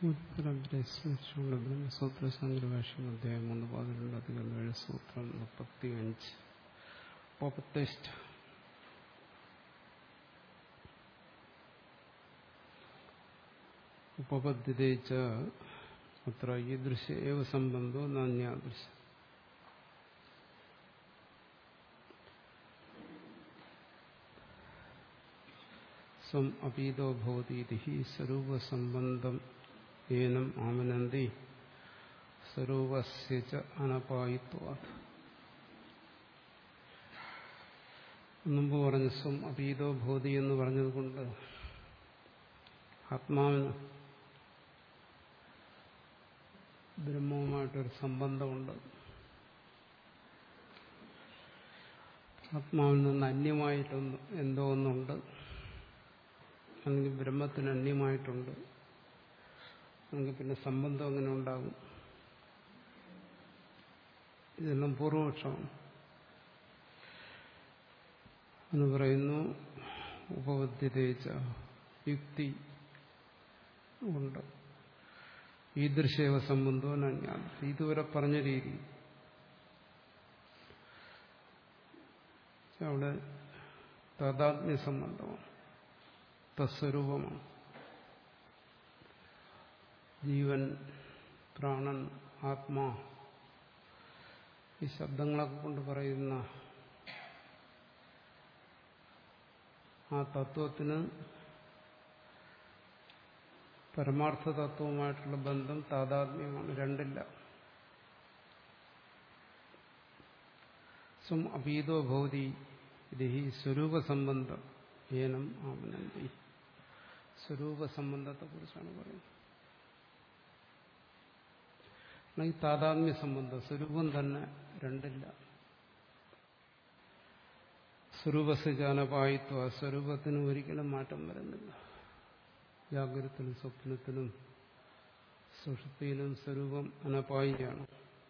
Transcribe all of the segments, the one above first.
സൂത്രപരമ്പരയെ സ്മരിച്ചുകൊണ്ട് ബ്രഹ്മസൂത്ര സംഗ്രഭാഷ്യം അധ്യായം മൂന്ന് പതിനെണ്ട് അധികം ഏഴ് സൂത്രം മുപ്പത്തി അഞ്ച് മുപ്പത്തെസ്റ്റ് ഉപപദ്ധ്യതയിച്ച അത്ര ഈദൃശ ഏവ സംബന്ധോ നാന്യാദൃശ സ്വം അപീതോ ഭവതീതി സ്വരൂപസംബന്ധം ഏനം ആമനന്തി സ്വരൂപസ്യ ച അനപായിത്വാത് മുമ്പ് പറഞ്ഞു സ്വം അപീതോ ഭൂതി എന്ന് പറഞ്ഞതുകൊണ്ട് ആത്മാവിന് ബ്രഹ്മവുമായിട്ടൊരു സംബന്ധമുണ്ട് ആത്മാവിൽ നിന്ന് അന്യമായിട്ടൊന്ന് എന്തോ ഒന്നുണ്ട് അല്ലെങ്കിൽ ബ്രഹ്മത്തിന് അന്യമായിട്ടുണ്ട് അല്ലെങ്കിൽ പിന്നെ സംബന്ധം അങ്ങനെ ഉണ്ടാകും ഇതെല്ലാം പൂർവപക്ഷമാണ് എന്ന് പറയുന്നു ഉപബദ്ധ്യതയിച്ച യുക്തി ഉണ്ട് ഈ ദൃശ്യവ സംബന്ധവും ഞാൻ ഇതുവരെ പറഞ്ഞ രീതി അവിടെ താതാത്മ്യ സംബന്ധമാണ് തസ്വരൂപമാണ് ജീവൻ പ്രാണൻ ആത്മാ ഈ ശബ്ദങ്ങളൊക്കെ കൊണ്ട് പറയുന്ന ആ തത്വത്തിന് പരമാർത്ഥ തത്വവുമായിട്ടുള്ള ബന്ധം താതാത്മ്യമാണ് രണ്ടില്ല സ്വം അപീതോ ഭൗതി ഇത് ഈ സ്വരൂപസംബന്ധം ഏനം ആമനന്തി സ്വരൂപസംബന്ധത്തെ കുറിച്ചാണ് പറയുന്നത് അല്ലെങ്കിൽ താതാത്മ്യ സംബന്ധം സ്വരൂപം തന്നെ രണ്ടില്ല സ്വരൂപസിജാനപായിത്വ സ്വരൂപത്തിന് ഒരിക്കലും മാറ്റം വരുന്നില്ല ജാഗ്രതത്തിലും സ്വപ്നത്തിലും സുഷുപ്തിയിലും സ്വരൂപം അനപായിയാണ്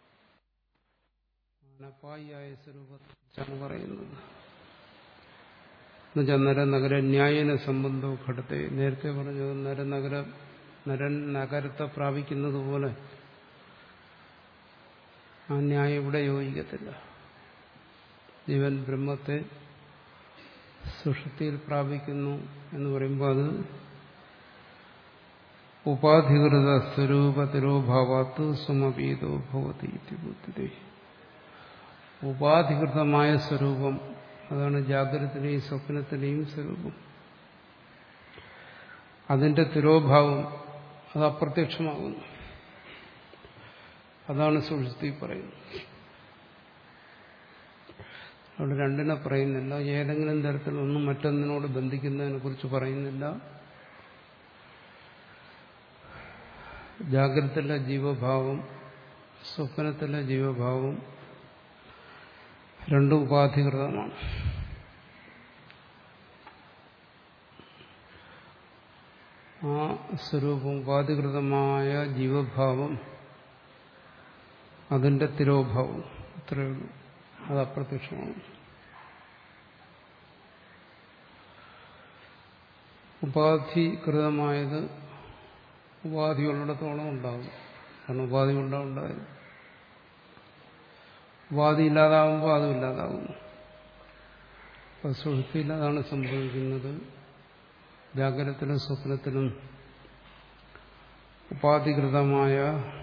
അനപായിയായ സ്വരൂപത്തെക്കുറിച്ചാണ് പറയുന്നത് എന്നുവെച്ചാൽ നരനഗര ന്യായന സംബന്ധവും ഘടത്തെ നേരത്തെ പറഞ്ഞത് നരനഗര നരൻ നഗരത്തെ പ്രാപിക്കുന്നത് പോലെ ആ ന്യായം ഇവിടെ യോജിക്കത്തില്ല ജീവൻ ബ്രഹ്മത്തെ സുഷുപ്തിയിൽ പ്രാപിക്കുന്നു എന്ന് പറയുമ്പോൾ അത് ഉപാധികൃത സ്വരൂപത്തിരോഭാവാത്ത് സമപീതോ ഭവതി ബുദ്ധി ഉപാധികൃതമായ സ്വരൂപം അതാണ് ജാഗ്രതത്തിലെയും സ്വപ്നത്തിലെയും സ്വരൂപം അതിന്റെ തിരോഭാവം അത് അപ്രത്യക്ഷമാകുന്നു അതാണ് സുഷുപ്തി പറയുന്നത് അവിടെ രണ്ടിനെ പറയുന്നില്ല ഏതെങ്കിലും തരത്തിലൊന്നും മറ്റൊന്നിനോട് ബന്ധിക്കുന്നതിനെ കുറിച്ച് പറയുന്നില്ല ജാഗ്രതത്തിലെ ജീവഭാവം സ്വപ്നത്തിലെ ജീവഭാവം രണ്ടും ഉപാധികൃതമാണ് ആ സ്വരൂപം ഉപാധികൃതമായ ജീവഭാവം അതിന്റെ തിരോഭാവം അത്രയേ ഉള്ളൂ അത് അപ്രത്യക്ഷമാണ് ഉപാധികൃതമായത് ഉപാധിയുള്ളിടത്തോളം ഉണ്ടാകും കാരണം ഉപാധി കൊണ്ടുണ്ടായത് ഉപാധി ഇല്ലാതാവുമ്പോൾ അതും ഇല്ലാതാകുന്നു അപ്പൊ സുഹൃത്തിയിൽ അതാണ് സംഭവിക്കുന്നത് ജാഗ്രതത്തിലും സ്വപ്നത്തിലും ഉപാധികൃതമായ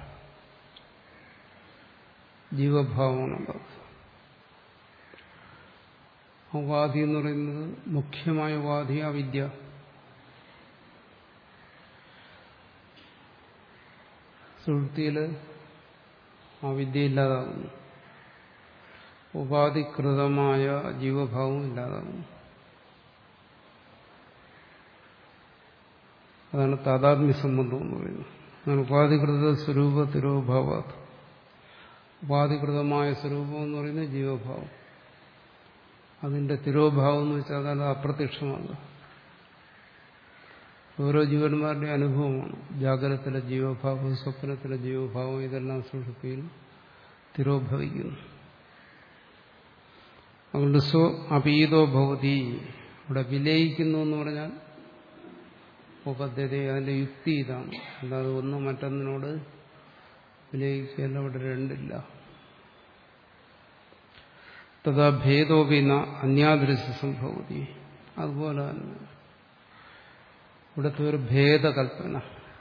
ജീവഭാവമാണുള്ളത് ഉപാധി എന്ന് പറയുന്നത് മുഖ്യമായ ഉപാധി അവിദ്യ സുഹൃത്തിയിൽ ആ വിദ്യ ഇല്ലാതാകുന്നു ഉപാധികൃതമായ ജീവഭാവം ഇല്ലാതാകുന്നു അതാണ് താതാത്മ്യ സംബന്ധം എന്ന് പറയുന്നത് അങ്ങനെ ഉപാധികൃത സ്വരൂപ തിരോഭാവാത് ഉപാധികൃതമായ സ്വരൂപം എന്ന് പറയുന്നത് ജീവഭാവം അതിന്റെ തിരോഭാവം എന്ന് വെച്ചാൽ അത് അപ്രത്യക്ഷമാണ് ഓരോ ജീവന്മാരുടെ അനുഭവമാണ് ജാഗ്രതത്തിലെ ജീവഭാവം സ്വപ്നത്തിലെ ജീവഭാവം ഇതെല്ലാം സുഷുപ്തിയിൽ തിരോഭവിക്കുന്നു അതുകൊണ്ട് സ്വ അപീതോ ഭവതി ഇവിടെ വിലയിക്കുന്നു എന്ന് പറഞ്ഞാൽ ഉപപദ്ധ്യത അതിന്റെ യുക്തി ഇതാണ് അല്ലാതെ ഒന്ന് മറ്റൊന്നിനോട് വിലയിക്കല്ല ഇവിടെ രണ്ടില്ല തഥാ ഭേദോപി ന അന്യാദൃശ്യ സംഭവതി അതുപോലെ തന്നെ ഇവിടുത്തെ ഒരു ഭേദകൽപ്പന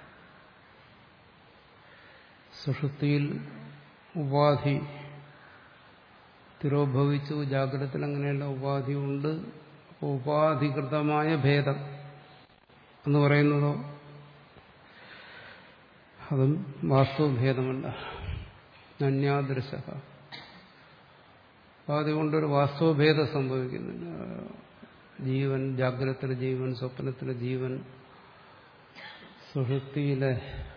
സുഷുപ്തിയിൽ ഉപാധി തിരോഭവിച്ചു ജാഗ്രതത്തിൽ അങ്ങനെയുള്ള ഉപാധി ഉണ്ട് അപ്പോൾ ഉപാധികൃതമായ ഭേദം എന്ന് പറയുന്നതോ അതും വാസ്തവഭേദമല്ല അന്യാദൃശ അപ്പോൾ അതുകൊണ്ടൊരു വാസ്തവഭേദം സംഭവിക്കുന്നില്ല ജീവൻ ജാഗ്രതത്തിലെ ജീവൻ സ്വപ്നത്തിലെ ജീവൻ സുഷുപ്തിയിലെ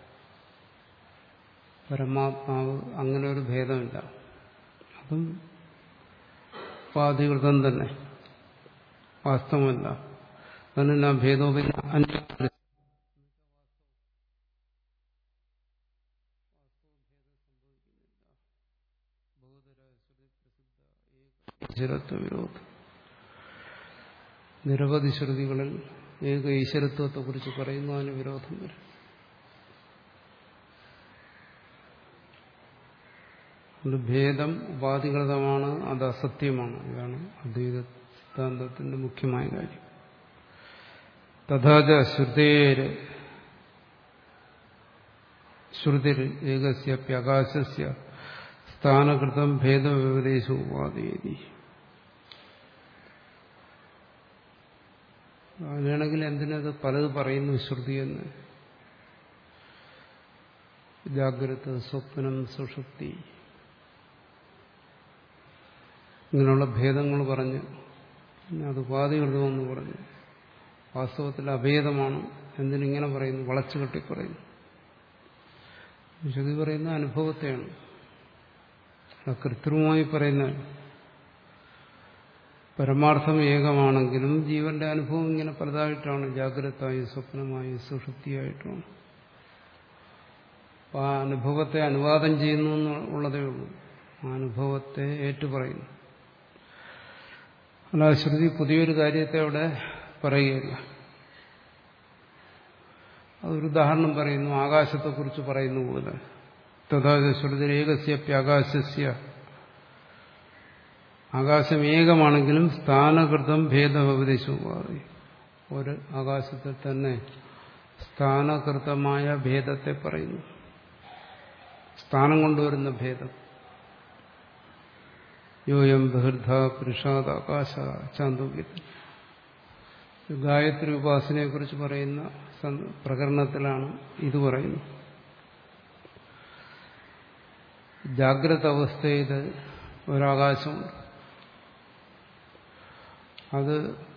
പരമാത്മാവ് അങ്ങനെ ഒരു ഭേദമില്ല അതും ഉപാധികൃതം തന്നെ വാസ്തവമല്ല അതിന് ഭേദോപരി അന്യ ഈശ്വരത്വ വിരോധം നിരവധി ശ്രുതികളിൽ ഏക ഈശ്വരത്വത്തെക്കുറിച്ച് പറയുന്നു അതിന് വിരോധം വരും അത് ഭേദം ഉപാധികൃതമാണ് അത് അസത്യമാണ് ഇതാണ് അദ്വൈത സിദ്ധാന്തത്തിന്റെ മുഖ്യമായ കാര്യം തഥാച ശ്രുതേര് ശ്രുതിർ ഏകസ്യപ്യകാശസ്യ സ്ഥാനകൃതം ഭേദവ്യപദേശ ഉപാധി അങ്ങനെയാണെങ്കിൽ എന്തിനത് പലത് പറയുന്നു ശ്രുതി എന്ന് ജാഗ്രത സ്വപ്നം സുഷുപ്തി ഇങ്ങനെയുള്ള ഭേദങ്ങൾ പറഞ്ഞ് പിന്നെ അത് ഉപാധികൃതമെന്ന് പറഞ്ഞു വാസ്തവത്തിൽ അഭേദമാണ് എന്തിനിങ്ങനെ പറയുന്നു വളച്ചു കെട്ടി പറയുന്നു ശ്രുതി പറയുന്ന അനുഭവത്തെയാണ് കൃത്രിമമായി പറയുന്ന പരമാർത്ഥം ഏകമാണെങ്കിലും ജീവന്റെ അനുഭവം ഇങ്ങനെ പലതായിട്ടാണ് ജാഗ്രതായി സ്വപ്നമായി സുഷുപ്തിയായിട്ടുമാണ് അപ്പൊ ആ അനുഭവത്തെ അനുവാദം ചെയ്യുന്നു എന്നുള്ളതേ ഉള്ളൂ ആ അനുഭവത്തെ ഏറ്റുപറയുന്നു അല്ല ശ്രുതി പുതിയൊരു കാര്യത്തെ അവിടെ പറയുകയില്ല അതൊരു ഉദാഹരണം പറയുന്നു ആകാശത്തെക്കുറിച്ച് പറയുന്ന പോലെ തഥാ ശ്രുതി ഏകസ്യപ്യാകാശസ്യ ആകാശം ഏകമാണെങ്കിലും സ്ഥാനകൃതം ഭേദോപദേശവുമായി ഒരു ആകാശത്തിൽ തന്നെ സ്ഥാനകൃതമായ ഭേദത്തെ പറയുന്നു സ്ഥാനം കൊണ്ടുവരുന്ന ഭേദം യോയം ബഹിർധ പുരുഷാദ് ആകാശ ചാന്തോക്യത്തിൽ ഗായത്രി ഉപാസനയെ കുറിച്ച് പറയുന്ന പ്രകരണത്തിലാണ് ഇത് പറയുന്നത് ജാഗ്രത അവസ്ഥയിൽ ഒരാകാശമുണ്ട് അത്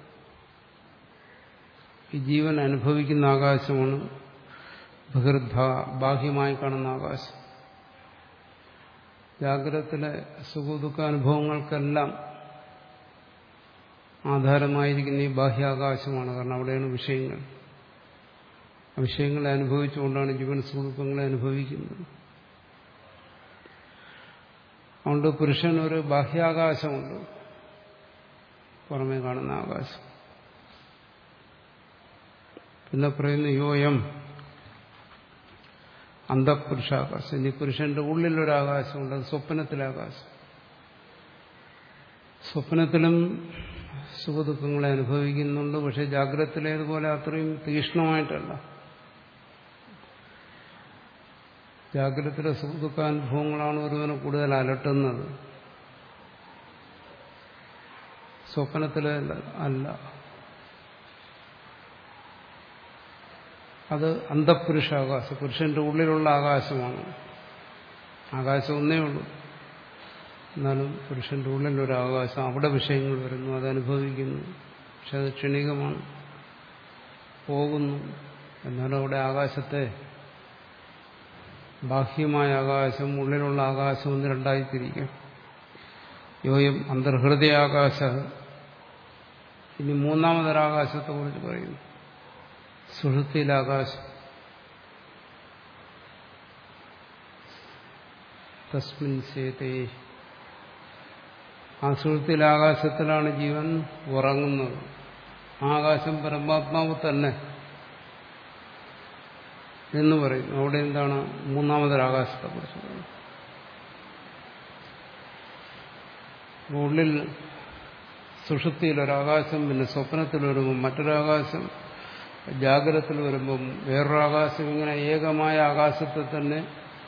ഈ ജീവൻ അനുഭവിക്കുന്ന ആകാശമാണ് ബഹിർധ ബാഹ്യമായി കാണുന്ന ആകാശം ജാഗ്രതത്തിലെ സുഖദുഃഖ അനുഭവങ്ങൾക്കെല്ലാം ആധാരമായിരിക്കുന്ന ഈ ബാഹ്യാകാശമാണ് കാരണം അവിടെയാണ് വിഷയങ്ങൾ ആ വിഷയങ്ങളെ അനുഭവിച്ചുകൊണ്ടാണ് ജീവൻ സുഖദുഃഖങ്ങളെ അനുഭവിക്കുന്നത് അതുകൊണ്ട് പുരുഷൻ ഒരു ബാഹ്യാകാശമുണ്ട് പുറമേ കാണുന്ന ആകാശം പിന്നെ പറയുന്ന യോയം അന്തപുരുഷാകാശം ഇനി പുരുഷന്റെ ഉള്ളിലൊരാകാശമുണ്ട് അത് സ്വപ്നത്തിലെ ആകാശം സ്വപ്നത്തിലും സുഖദുഃഖങ്ങളെ അനുഭവിക്കുന്നുണ്ട് പക്ഷെ ജാഗ്രതത്തിലേതുപോലെ അത്രയും തീക്ഷ്ണമായിട്ടല്ല ജാഗ്രതത്തിലെ സുഖദുഃഖാനുഭവങ്ങളാണ് ഒരുവനെ കൂടുതൽ അലട്ടുന്നത് സ്വപ്നത്തിലെ അല്ല അത് അന്തപുരുഷാകാശം പുരുഷന്റെ ഉള്ളിലുള്ള ആകാശമാണ് ആകാശം ഒന്നേ ഉള്ളൂ എന്നാലും പുരുഷന്റെ ഉള്ളിലൊരു ആകാശം അവിടെ വിഷയങ്ങൾ വരുന്നു അത് അനുഭവിക്കുന്നു പക്ഷെ അത് ക്ഷണികമാണ് പോകുന്നു എന്നാലും അവിടെ ആകാശത്തെ ബാഹ്യമായ ആകാശം ഉള്ളിലുള്ള ആകാശം ഒന്ന് രണ്ടായി തിരിക്കാം യോയം അന്തർഹൃദയാകാശ ഇനി മൂന്നാമതൊരാകാശത്തെ കുറിച്ച് പറയുന്നു സുഹൃത്തിലാകാശം തസ്മിൻ സേതേ ആ സുഹൃത്തിലാകാശത്തിലാണ് ജീവൻ ഉറങ്ങുന്നത് ആകാശം പരമാത്മാവ് തന്നെ എന്ന് പറയുന്നു അവിടെ എന്താണ് മൂന്നാമതൊരാകാശത്തെ കുറിച്ച് പറയുന്നത് ഉള്ളിൽ സുഷുപ്തിയിൽ ഒരാകാശം പിന്നെ സ്വപ്നത്തിൽ വരുമ്പം മറ്റൊരാകാശം ജാഗ്രതത്തിൽ വരുമ്പം വേറൊരാകാശം ഇങ്ങനെ ഏകമായ ആകാശത്തെ തന്നെ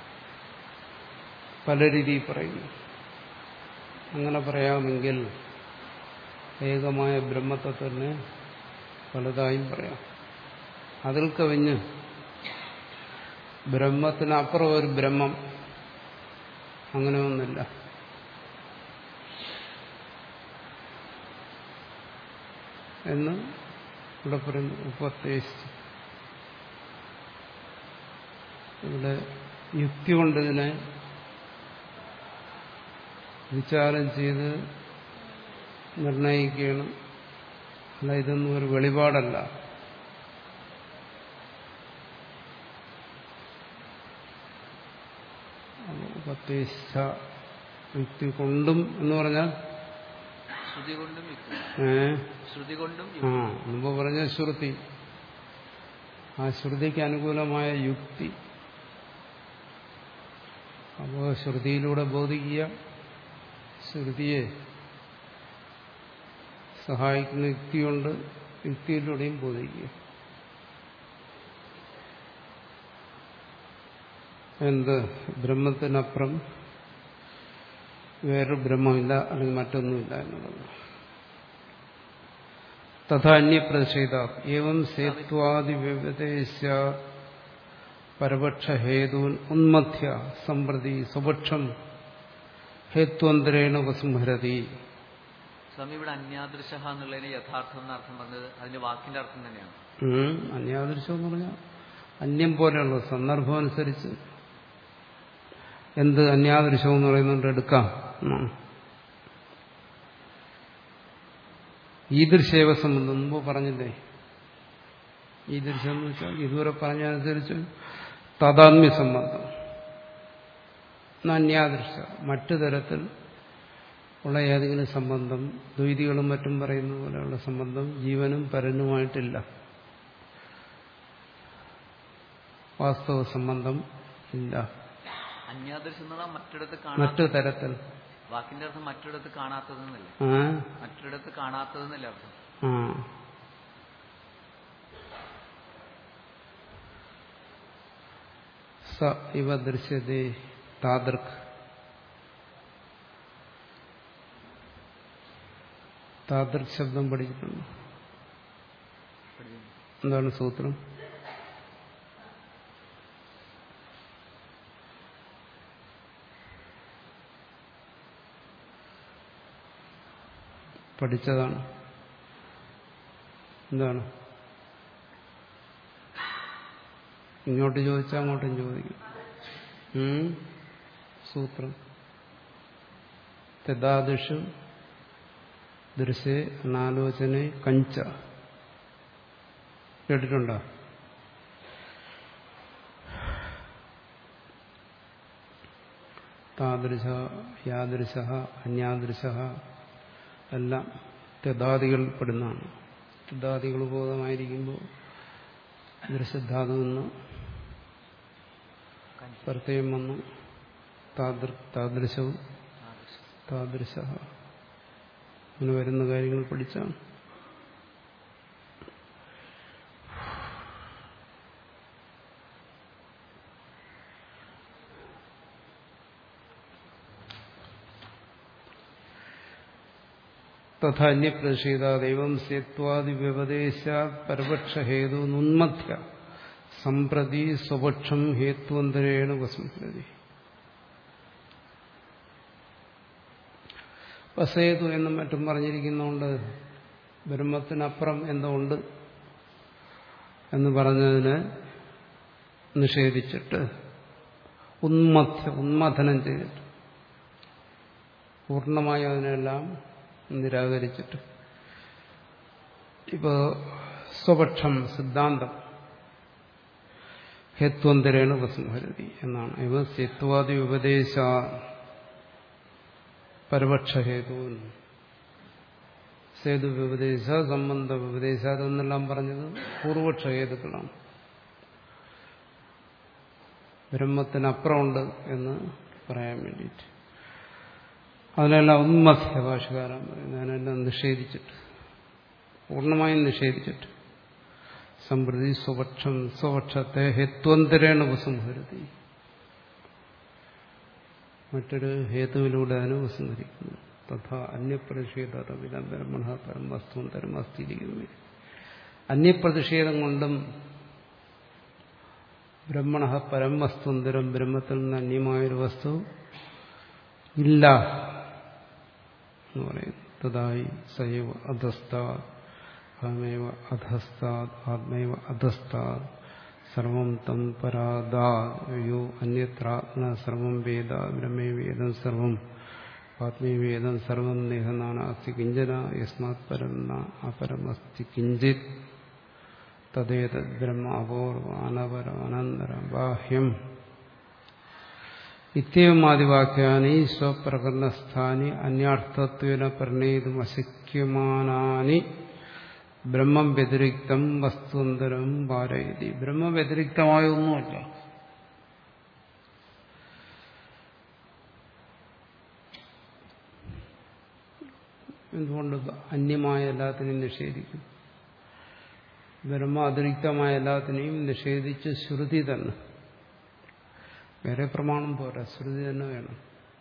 പല രീതിയിൽ പറയുന്നു അങ്ങനെ പറയാമെങ്കിൽ ഏകമായ ബ്രഹ്മത്തെ തന്നെ പലതായും പറയാം അതിൽ കവിഞ്ഞ് ബ്രഹ്മത്തിനപ്പുറം ഒരു ബ്രഹ്മം അങ്ങനെ ഒന്നില്ല എന്ന് ഇവിടെ പറയുന്നു ഉപദേശിച്ച് ഇവിടെ യുക്തി കൊണ്ട് ഇതിനെ വിചാരം ചെയ്ത് നിർണയിക്കുകയാണ് അല്ല ഇതൊന്നും ഒരു വെളിപാടല്ല ഉപദേശിച്ച യുക്തി കൊണ്ടും എന്ന് പറഞ്ഞാൽ ശ്രുതി കൊണ്ടും യുക്തി ഏ ശ്രുതി കൊണ്ടും ആ മുമ്പ് പറഞ്ഞ ശ്രുതി ആ ശ്രുതിക്ക് അനുകൂലമായ യുക്തി അപ്പോൾ ശ്രുതിയിലൂടെ ബോധിക്കുക ശ്രുതിയെ സഹായിക്കുന്ന യുക്തിയുണ്ട് യുക്തിയിലൂടെയും ബോധിക്കുക എന്ത് ബ്രഹ്മത്തിനപ്പുറം വേറൊരു ബ്രഹ്മമില്ല അല്ലെങ്കിൽ മറ്റൊന്നുമില്ല എന്നുള്ളത് തഥാ അന്യപ്രതിഷേധ ഏവം സേത്വാദിവ്യവദേശ പരപക്ഷഹേതൂൻ ഉന്മധ്യ സമ്പ്രതി സ്വപക്ഷം ഹേത്വന്തരേണ ഉപസംഹരതി സ്വാമി ഇവിടെ അന്യാദൃശ എന്നുള്ളതിന് യഥാർത്ഥം എന്ന അർത്ഥം പറഞ്ഞത് അതിന്റെ വാക്കിന്റെ അർത്ഥം തന്നെയാണ് ഉം, അന്യാദൃശം എന്ന് പറഞ്ഞാൽ അന്യം പോലെയുള്ളത് സന്ദർഭം അനുസരിച്ച് എന്ത് അന്യാദൃശം എന്ന് പറയുന്നുണ്ട് എടുക്കാം എന്നാണ്. ഈദൃശേവ സംബന്ധം മുമ്പ് പറഞ്ഞില്ലേ ഈദൃശം എന്ന് വെച്ചാൽ ഇതുവരെ പറഞ്ഞതനുസരിച്ച് താതാത്മ്യ സംബന്ധം എന്നാ അന്യാദൃശ മറ്റു തരത്തിൽ ഉള്ള ഏതെങ്കിലും സംബന്ധം ദ്വൈതികളും മറ്റും പറയുന്ന പോലെയുള്ള സംബന്ധം ജീവനും പരനുമായിട്ടില്ല വാസ്തവ സംബന്ധം ഇല്ല അന്യാദൃശം എന്ന് പറഞ്ഞാൽ മറ്റിടത്ത് കാണാത്ത മറ്റു തരത്തിൽ വാക്കിന്റെ അർത്ഥം മറ്റിടത്ത് കാണാത്തതെന്നല്ലേ ആ മറ്റിടത്ത് കാണാത്തതെന്നല്ല അർത്ഥം ആ സ ഇവ ദൃശ്യതേ താദൃക് താദൃക് ശബ്ദം പഠിച്ചിട്ടുണ്ട് എന്താണ് സൂത്രം പഠിച്ചതാണ് എന്താണ് ഇങ്ങോട്ട് ചോദിച്ചാൽ അങ്ങോട്ടും ചോദിക്കും ഉം? സൂത്രം തെദാദിഷു ദൃശ്യ അനാലോചന കഞ്ച കേട്ടിട്ടുണ്ടോ താദൃശ യാദൃശ അന്യാദൃശ എല്ലാം തെദാദികൾ പെടുന്നതാണ് തെദാദികൾ ബോധമായിരിക്കുമ്പോൾ ദൃശ്യധാതു നിന്ന് പ്രത്യേകം വന്നു താദൃ താദൃശവും താദൃശ അങ്ങനെ വരുന്ന കാര്യങ്ങൾ പഠിച്ചാണ് തഥാന്യപ്രതിഷേധ ദൈവം സേത്വാദി വ്യപദേശാത് പരപക്ഷഹേതു നുന്മധ്യ സംപ്രതി സ്വപക്ഷം ഹേത്വന്തരേണ ഉപസംഹരതി വസേതു എന്നും മറ്റും പറഞ്ഞിരിക്കുന്നതുകൊണ്ട് ബ്രഹ്മത്തിനപ്പുറം എന്തോ ഉണ്ട് എന്ന് പറഞ്ഞതിനെ നിഷേധിച്ചിട്ട് ഉന്മധ്യ ഉന്മഥനം ചെയ്തിട്ട് പൂർണ്ണമായി അതിനെല്ലാം നിരാകരിച്ചിട്ട് ഇപ്പോ സ്വപക്ഷം സിദ്ധാന്തം ഹേത്വന്തരേണ ഉപസംഹരതി എന്നാണ് ഇവ സിത്വാദി ഉപദേശ പരപക്ഷഹേതു സേതു വ്യപദേശ സംബന്ധ വ്യപദേശ അതെന്നെല്ലാം പറഞ്ഞത് പൂർവക്ഷ ഹേതുക്കളാണ് ബ്രഹ്മത്തിനപ്പുറമുണ്ട് എന്ന് പറയാൻ വേണ്ടിയിട്ട് അതിനെല്ലാം ഉന്മധ്യ ഭാഷകാരൻ പറയുന്നത് അതിനെല്ലാം നിഷേധിച്ചിട്ട് പൂർണ്ണമായും നിഷേധിച്ചിട്ട് സംപ്രതി സ്വപക്ഷം സ്വപക്ഷത്തെ ഹേത്വന്തരേണ ഉപസംഹരതി മറ്റൊരു ഹേതുവിലൂടെ അതിനെ ഉപസംഹരിക്കുന്നു തഥാ അന്യപ്രതിഷേധ വിലംബരമണ പരം വസ്തുവന്തരം അസ്ഥിരിക്കുന്നു അന്യപ്രതിഷേധം കൊണ്ടും ബ്രഹ്മണ പരം വസ്തുവന്തരം ബ്രഹ്മത്തിൽ നിന്ന് അന്യമായൊരു വസ്തു ഇല്ല എന്ന് പറയുന്നു തഥായി സൈവ അധസ്താത് അഹമേവ അധസ്താത് ആത്മൈവ അധസ്താത് സർവം തം പരാദായോ അന്യത്രാത്മന സർവം വേദ ബ്രഹ്മേ വേദം സർവം ആത്മീ വേദം സർവം നേഹനാനാസ്തി കിഞ്ചന യസ്മാത് പരം ന അപരമസ്തി കിഞ്ചിത് തദ്ദേതത് ബ്രഹ്മ അപൂർവ അനപരം അനന്തരം ബാഹ്യം ഇത്യമാദിവാക്യാനി സ്വപ്രകരണസ്ഥാനി അന്യാർത്ഥത്വേന പ്രണേതും അശക്യമാനാനി ബ്രഹ്മം വ്യതിരിക്തം വസ്തുന്തരം പാരയതി ബ്രഹ്മ വ്യതിരിക്തമായ ഒന്നുമല്ല എന്തുകൊണ്ട് അന്യമായ എല്ലാത്തിനെയും നിഷേധിക്കും ബ്രഹ്മ അതിരിക്തമായ എല്ലാത്തിനെയും നിഷേധിച്ച് ശ്രുതി തന്നെ വേറെ പ്രമാണം പോരാ ശ്രുതി തന്നെ വേണം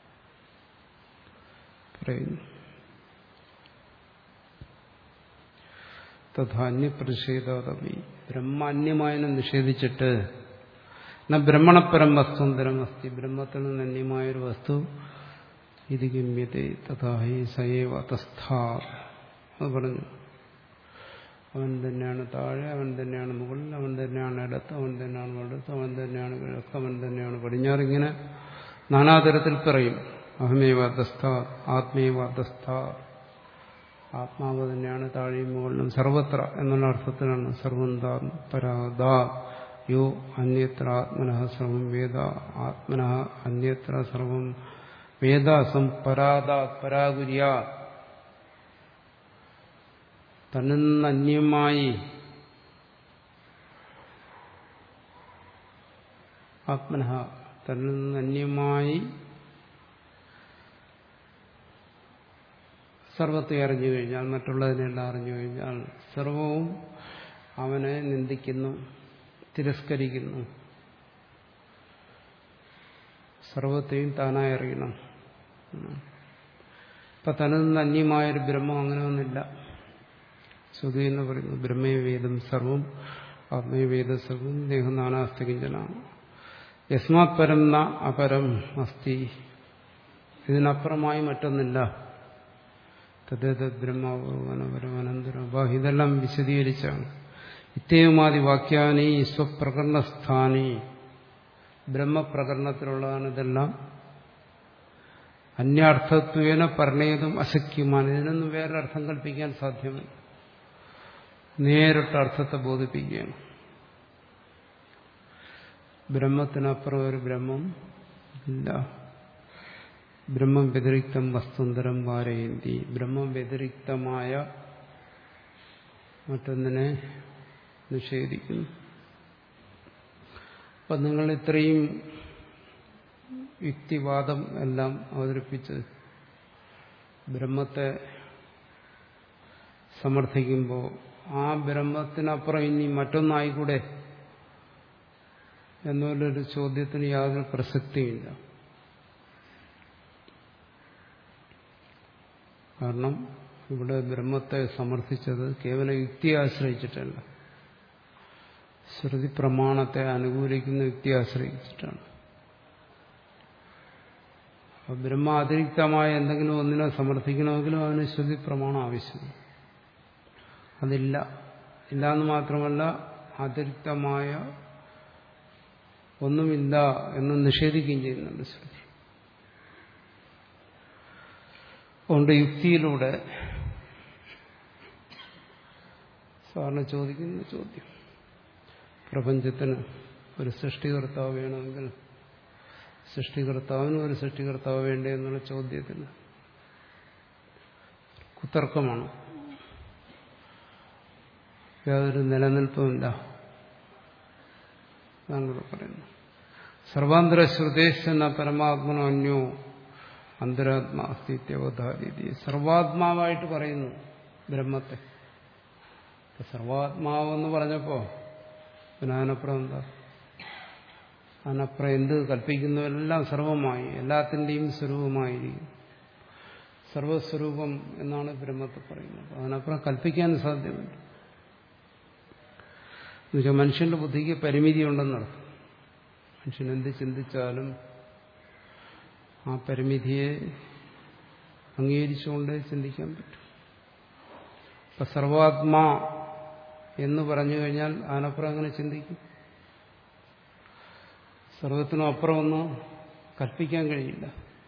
പറയുന്നു തഥാന്യപ്രതിഷേധാതവി ബ്രഹ്മ അന്യമായതിനെ നിഷേധിച്ചിട്ട് ന ബ്രഹ്മണപരം വസ്തുന്തരം അസ്തി ബ്രഹ്മത്തിൽ നിന്ന് അന്യമായൊരു വസ്തു ഇത് ഗമ്യത്തെ തഥാഹി സയേവ തസ്ഥാ അത് പറഞ്ഞു അവൻ തന്നെയാണ് താഴെ അവൻ തന്നെയാണ് മുകളിൽ അവൻ തന്നെയാണ് ഇടത്ത് അവൻ തന്നെയാണ് വടത്ത് അവൻ തന്നെയാണ് കിഴക്ക് അവൻ തന്നെയാണ് പടിഞ്ഞാറ് ഇങ്ങനെ നാനാതരത്തിൽ പറയും അഹമേവ അധസ്ഥ ആത്മേവ അധസ്ഥ ആത്മാവ് തന്നെയാണ് താഴെയും മുകളിലും സർവത്ര എന്നുള്ള അർത്ഥത്തിലാണ് സർവന്താ പരാദാ യോ അന്യത്ര ആത്മന സർവം വേദ ആത്മന അന്യത്ര സർവം വേദ സംപരാദാ പരാകുര്യ തന്നിൽ നിന്ന് അന്യമായി ആത്മന തന്നിൽ നിന്ന് അന്യമായി സർവത്തെ അറിഞ്ഞു കഴിഞ്ഞാൽ മറ്റുള്ളതിനെല്ലാം അറിഞ്ഞു കഴിഞ്ഞാൽ സർവവും അവനെ നിന്ദിക്കുന്നു തിരസ്കരിക്കുന്നു സർവത്തെയും താനായി അറിയണം ഇപ്പൊ തന്നിൽ നിന്ന് അന്യമായൊരു ബ്രഹ്മം അങ്ങനെ ഒന്നില്ല ശ്രുതി എന്ന് പറയുന്നു ബ്രഹ്മേ വേദം സർവം ആത്മേ വേദ സർവം ദേഹം നാനാസ്തി കിഞ്ചനാണ് യസ്മാത് പരം ന അപരം അസ്തി ഇതിനപ്പുറമായി മറ്റൊന്നില്ല തദ്ദേത ബ്രഹ്മാപരം അനന്തരം അപ്പൊ ഇതെല്ലാം വിശദീകരിച്ചാണ് ഇത്യവുമാതി വാക്യാനി സ്വപ്രകരണസ്ഥാനി ബ്രഹ്മപ്രകരണത്തിലുള്ളതാണ് ഇതെല്ലാം അന്യാർത്ഥത്വേന പറഞ്ഞതും അശക്യമാണ് ഇതിനൊന്നും വേറെ അർത്ഥം കൽപ്പിക്കാൻ സാധ്യമല്ല നേരിട്ട് അർത്ഥത്തെ ബോധിപ്പിക്കുകയാണ് ബ്രഹ്മത്തിനപ്പുറം ഒരു ബ്രഹ്മം ഇല്ല ബ്രഹ്മം വ്യതിരിക്തം വസ്തുന്തരം വാരയന്തി ബ്രഹ്മം വ്യതിരിക്തമായ മറ്റൊന്നിനെ നിഷേധിക്കുന്നു അപ്പൊ നിങ്ങൾ ഇത്രയും യുക്തിവാദം എല്ലാം അവതരിപ്പിച്ച് ബ്രഹ്മത്തെ സമർത്ഥിക്കുമ്പോൾ ആ ബ്രഹ്മത്തിനപ്പുറം ഇനി മറ്റൊന്നായിക്കൂടെ എന്നുള്ളൊരു ചോദ്യത്തിന് യാതൊരു പ്രസക്തിയില്ല കാരണം ഇവിടെ ബ്രഹ്മത്തെ സമർത്ഥിച്ചത് കേവല യുക്തിയെ ആശ്രയിച്ചിട്ടല്ല ശ്രുതി പ്രമാണത്തെ അനുകൂലിക്കുന്ന യുക്തിയെ ആശ്രയിച്ചിട്ടാണ് ബ്രഹ്മ അതിരിക്തമായ എന്തെങ്കിലും ഒന്നിനെ സമർത്ഥിക്കണമെങ്കിലും അതിന് ശ്രുതി പ്രമാണം ആവശ്യമാണ് അതില്ല ഇല്ല എന്ന് മാത്രമല്ല അതിരിക്തമായ ഒന്നുമില്ല എന്ന് നിഷേധിക്കുകയും ചെയ്യുന്നുണ്ട് ശ്രുതി അതുകൊണ്ട് യുക്തിയിലൂടെ സാറിന് ചോദിക്കുന്ന ചോദ്യം പ്രപഞ്ചത്തിന് ഒരു സൃഷ്ടികർത്താവ് വേണമെങ്കിൽ സൃഷ്ടികർത്താവിനും ഒരു സൃഷ്ടികർത്താവ് വേണ്ടേ എന്നുള്ള ചോദ്യത്തിന് കുതർക്കമാണ് യാതൊരു നിലനിൽപ്പുമില്ല താങ്കൾ പറയുന്നു സർവാന്തര ശ്രുതേശന പരമാത്മനോ അന്യോ അന്തരാത്മാ അസ്തിത്വധാരീതി സർവാത്മാവായിട്ട് പറയുന്നു ബ്രഹ്മത്തെ ഇപ്പൊ സർവാത്മാവെന്ന് പറഞ്ഞപ്പോ പിന്നെ അതിനപ്പുറം എന്താ അതിനപ്പുറം എന്ത് കൽപ്പിക്കുന്നതെല്ലാം സർവമായി എല്ലാത്തിൻ്റെയും സ്വരൂപമായിരിക്കും സർവസ്വരൂപം എന്നാണ് ബ്രഹ്മത്തെ പറയുന്നത് അതിനപ്പുറം കൽപ്പിക്കാൻ സാധ്യമല്ല എന്നുവെച്ചാൽ മനുഷ്യന്റെ ബുദ്ധിക്ക് പരിമിതി ഉണ്ടെന്നർത്ഥം മനുഷ്യൻ എന്ത് ചിന്തിച്ചാലും ആ പരിമിതിയെ അംഗീകരിച്ചുകൊണ്ടേ ചിന്തിക്കാൻ പറ്റും ഇപ്പൊ സർവാത്മാ എന്ന് പറഞ്ഞു കഴിഞ്ഞാൽ അതിനപ്പുറം അങ്ങനെ ചിന്തിക്കും സർവത്തിനും അപ്പുറം ഒന്നും കൽപ്പിക്കാൻ കഴിയില്ല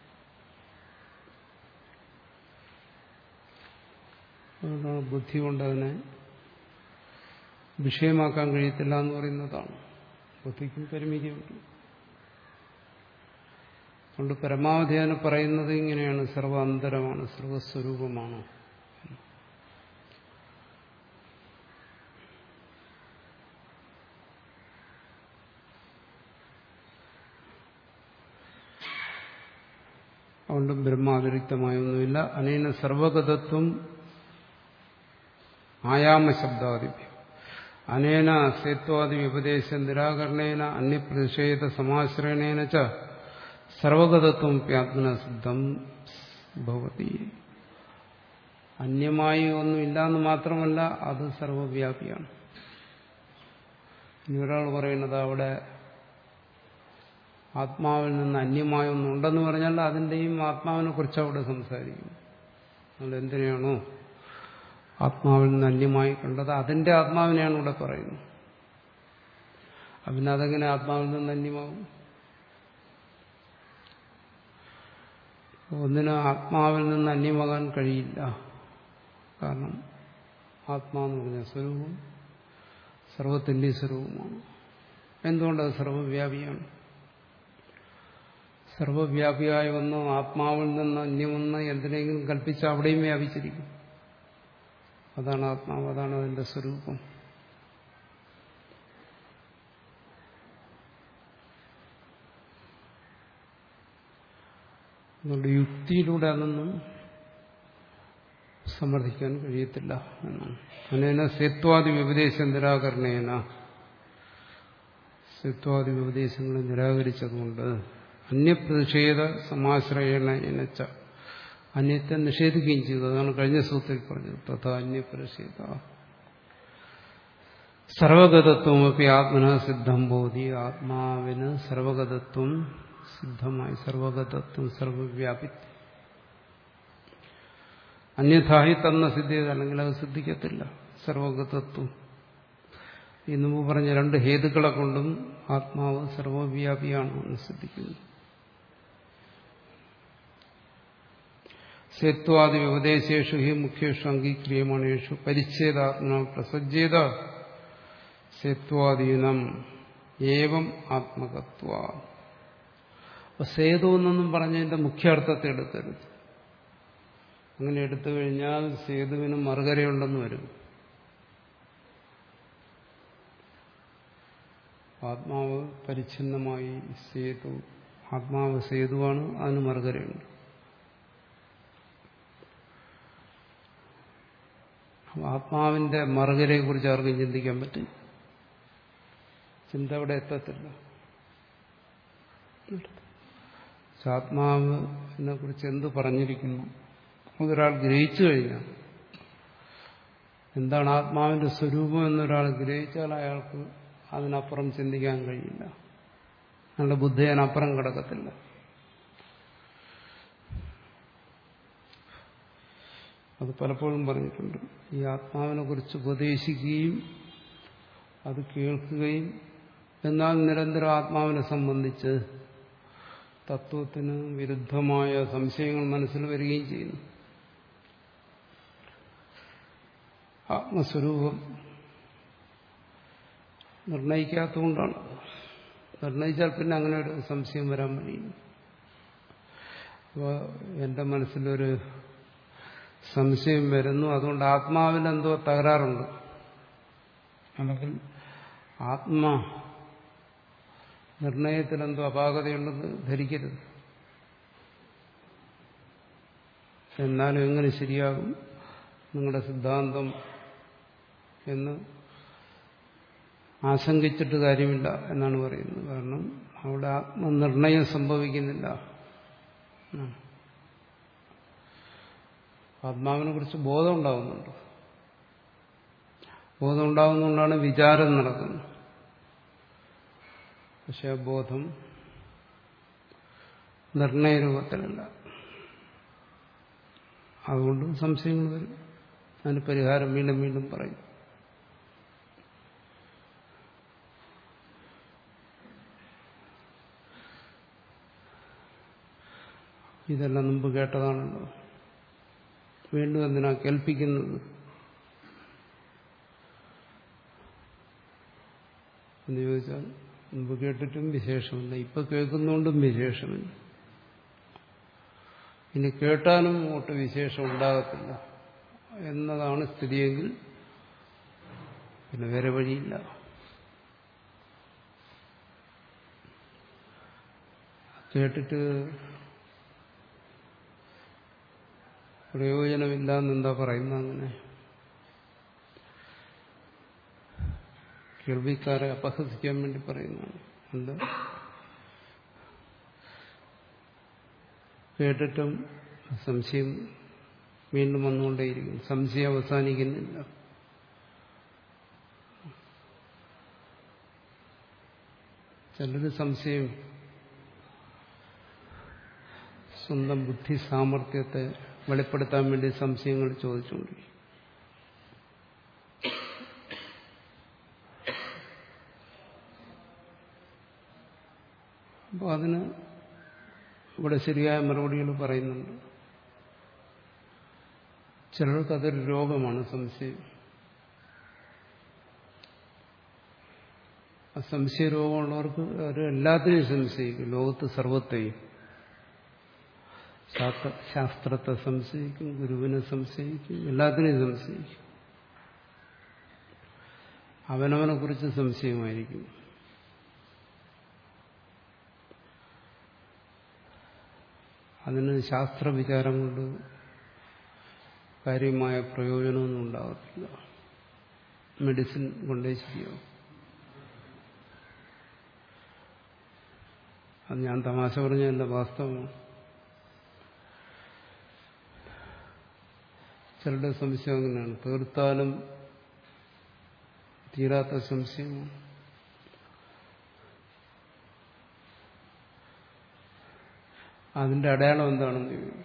അതുകൊണ്ടാണ് ബുദ്ധി കൊണ്ട് അതിനെ വിഷയമാക്കാൻ കഴിയത്തില്ല എന്ന് പറയുന്നതാണ് ബുദ്ധിക്കും പരിമിതിയുണ്ട് അതുകൊണ്ട് പരമാവധി അതിനെ പറയുന്നത് ഇങ്ങനെയാണ് സർവാന്തരമാണ് സർവസ്വരൂപമാണ് അതുകൊണ്ട് ബ്രഹ്മാതിരിക്തമായൊന്നുമില്ല അനേന സർവഗതത്വം ആയാമശബ്ദാദിഭ്യം അനേന സേത്വാദി വ്യപദേശ നിരാകരണേന അന്യപ്രതിഷേധ സമാശ്രയണേന ച സർവഗതത്വം പ്യാത്മന സിദ്ധം ഭവതി അന്യമായി ഒന്നുമില്ല എന്ന് മാത്രമല്ല അത് സർവവ്യാപിയാണ് ഇനി ഒരാൾ പറയുന്നത് അവിടെ ആത്മാവിൽ നിന്ന് അന്യമായ ഒന്നുണ്ടെന്ന് പറഞ്ഞാൽ അതിൻ്റെയും ആത്മാവിനെ കുറിച്ച് അവിടെ സംസാരിക്കും നമ്മൾ എന്തിനാണോ ആത്മാവിൽ നിന്ന് അന്യമായി കണ്ടത് അതിന്റെ ആത്മാവിനെയാണ് ഇവിടെ പറയുന്നത് പിന്നെ അതെങ്ങനെ ആത്മാവിൽ നിന്ന് അന്യമാകും ഒന്നിനും ആത്മാവിൽ നിന്ന് അന്യമാകാൻ കഴിയില്ല കാരണം ആത്മാവെന്ന് പറഞ്ഞ സ്വരൂപം സർവത്തിൻ്റെ സ്വരൂപമാണ് എന്തുകൊണ്ടത് സർവവ്യാപിയാണ് സർവവ്യാപിയായ ഒന്ന് ആത്മാവിൽ നിന്ന് അന്യമെന്ന് എന്തിനെങ്കിലും കൽപ്പിച്ച് അവിടെയും വ്യാപിച്ചിരിക്കും അതാണ് ആത്മാവ് അതാണ് അതിന്റെ സ്വരൂപം അതുകൊണ്ട് യുക്തിയിലൂടെ അതൊന്നും സമർത്ഥിക്കാൻ കഴിയത്തില്ല എന്നാണ് അനേന സേത്വാദി വ്യപദേശ നിരാകരണേന സേത്വാദി വ്യപദേശങ്ങളെ നിരാകരിച്ചതുകൊണ്ട് അന്യപ്രതിഷേധ സമാശ്രയണ എനച്ച അന്യത്തെ നിഷേധിക്കുകയും ചെയ്തു അതാണ് കഴിഞ്ഞ സൂത്രത്തിൽ പറഞ്ഞത് തഥാ അന്യപ്രതിഷേധ സർവഗതത്വമൊക്കെ ആത്മന സിദ്ധം ബോധി ആത്മാവിന് സർവഗതത്വം സിദ്ധമായി സർവഗതത്വം സർവവ്യാപിത്വം അന്യഥായി തന്ന സിദ്ധിയത് അല്ലെങ്കിൽ അത് സിദ്ധിക്കത്തില്ല സർവഗതത്വം ഈ മുമ്പ് പറഞ്ഞ രണ്ട് ഹേതുക്കളെ കൊണ്ടും ആത്മാവ് സർവവ്യാപിയാണ് എന്ന് സിദ്ധിക്കുന്നു സേത്വാദി വ്യപദേശേഷു ഹി മുഖ്യേഷു അംഗീക്രിയമാണേഷു പരിച്ഛേദാത്മന പ്രസജ്ജേത സേത്വാദീനം ഏവം ആത്മകത്വ അപ്പൊ സേതു എന്നൊന്നും പറഞ്ഞതിന്റെ മുഖ്യാർത്ഥത്തെ എടുക്കരുത് അങ്ങനെ എടുത്തു കഴിഞ്ഞാൽ സേതുവിന് മറുകരയുണ്ടെന്ന് വരും ആത്മാവ് പരിച്ഛിന്നമായി സേതു ആത്മാവ് സേതുവാണ് അതിന് മറുകരയുണ്ട് ആത്മാവിന്റെ മറുകരയെ കുറിച്ച് ആർക്കും ചിന്തിക്കാൻ പറ്റും ചിന്ത അവിടെ എത്തത്തില്ല ആത്മാവിനെ കുറിച്ച് എന്ത് പറഞ്ഞിരിക്കുന്നു അതൊരാൾ ഗ്രഹിച്ചു കഴിഞ്ഞാൽ എന്താണ് ആത്മാവിന്റെ സ്വരൂപം എന്നൊരാൾ ഗ്രഹിച്ചാൽ അയാൾക്ക് അതിനപ്പുറം ചിന്തിക്കാൻ കഴിയില്ല അയാളുടെ ബുദ്ധി അതിനപ്പുറം കിടക്കത്തില്ല അത് പലപ്പോഴും പറഞ്ഞിട്ടുണ്ട് ഈ ആത്മാവിനെ കുറിച്ച് ഉപദേശിക്കുകയും അത് കേൾക്കുകയും എന്നാൽ നിരന്തരം ആത്മാവിനെ സംബന്ധിച്ച് തത്വത്തിന് വിരുദ്ധമായ സംശയങ്ങൾ മനസ്സിൽ വരികയും ചെയ്യുന്നു ആത്മസ്വരൂപം നിർണയിക്കാത്തതുകൊണ്ടാണ് നിർണയിച്ചാൽ പിന്നെ അങ്ങനെ ഒരു സംശയം വരാൻ വഴിയില്ല അപ്പോൾ എൻ്റെ മനസ്സിലൊരു സംശയം വരുന്നു അതുകൊണ്ട് ആത്മാവിൽ എന്തോ തകരാറുണ്ട് അല്ലെങ്കിൽ ആത്മ നിർണയത്തിൽ എന്തോ അപാകതയുണ്ടെന്ന് ധരിക്കരുത് എന്നാലും എങ്ങനെ ശരിയാകും നിങ്ങളുടെ സിദ്ധാന്തം എന്ന് ആശങ്കിച്ചിട്ട് കാര്യമില്ല എന്നാണ് പറയുന്നത് കാരണം അവിടെ ആത്മനിർണയം സംഭവിക്കുന്നില്ല ഉം. ആത്മാവിനെ കുറിച്ച് ബോധം ഉണ്ടാകുന്നുണ്ട് ബോധം ഉണ്ടാകുന്നതുകൊണ്ടാണ് വിചാരം നടക്കുന്നത് പക്ഷെ ആ ബോധം നിർണയരൂപത്തിലല്ല അതുകൊണ്ട് സംശയങ്ങൾ വരും അതിന് പരിഹാരം വീണ്ടും വീണ്ടും പറയും ഇതെല്ലാം മുമ്പ് കേട്ടതാണല്ലോ വീണ്ടും എന്തിനാ കേൾപ്പിക്കുന്നത് എന്ന് ചോദിച്ചാൽ മുമ്പ് കേട്ടിട്ടും വിശേഷമില്ല ഇപ്പൊ കേൾക്കുന്നോണ്ടും വിശേഷമില്ല ഇനി കേട്ടാലും ഒട്ട് വിശേഷം ഉണ്ടാകത്തില്ല എന്നതാണ് സ്ഥിതിയെങ്കിൽ പിന്നെ വേറെ വഴിയില്ല കേട്ടിട്ട് പ്രയോജനമില്ല എന്നെന്താ പറയുന്നത് അങ്ങനെ കേൾവിക്കാരെ അപഹസിക്കാൻ വേണ്ടി പറയുന്നതാണ് എന്താ കേട്ടിട്ടും സംശയം വീണ്ടും വന്നുകൊണ്ടേയിരിക്കും സംശയം അവസാനിക്കുന്നില്ല ചിലര് സംശയം സ്വന്തം ബുദ്ധി സാമർഥ്യത്തെ വെളിപ്പെടുത്താൻ വേണ്ടി സംശയങ്ങൾ ചോദിച്ചുകൊണ്ടിരിക്കും അപ്പോൾ അതിന് ഇവിടെ ശരിയായ മറുപടികൾ പറയുന്നുണ്ട് ചിലർക്ക് അതൊരു രോഗമാണ് സംശയം ആ സംശയ രോഗമുള്ളവർക്ക് അവർ എല്ലാത്തിനെയും സംശയിക്കും ലോകത്ത് സർവത്തെയും ശാസ്ത്ര ശാസ്ത്രത്തെ സംശയിക്കും ഗുരുവിനെ സംശയിക്കും എല്ലാത്തിനെയും സംശയിക്കും അവനവനെ കുറിച്ച് സംശയമായിരിക്കും അതിന് ശാസ്ത്രവിചാരം കൊണ്ട് കാര്യമായ പ്രയോജനമൊന്നും ഉണ്ടാകത്തില്ല മെഡിസിൻ കൊണ്ടേ ശരിയാവും അത് ഞാൻ തമാശ പറഞ്ഞതല്ല വാസ്തവമാണ് ചിലരുടെ സംശയം അങ്ങനെയാണ് തീർത്താലും തീരാത്ത സംശയമാണ് അതിന്റെ അടയാളം എന്താണെന്ന് ചോദിക്കും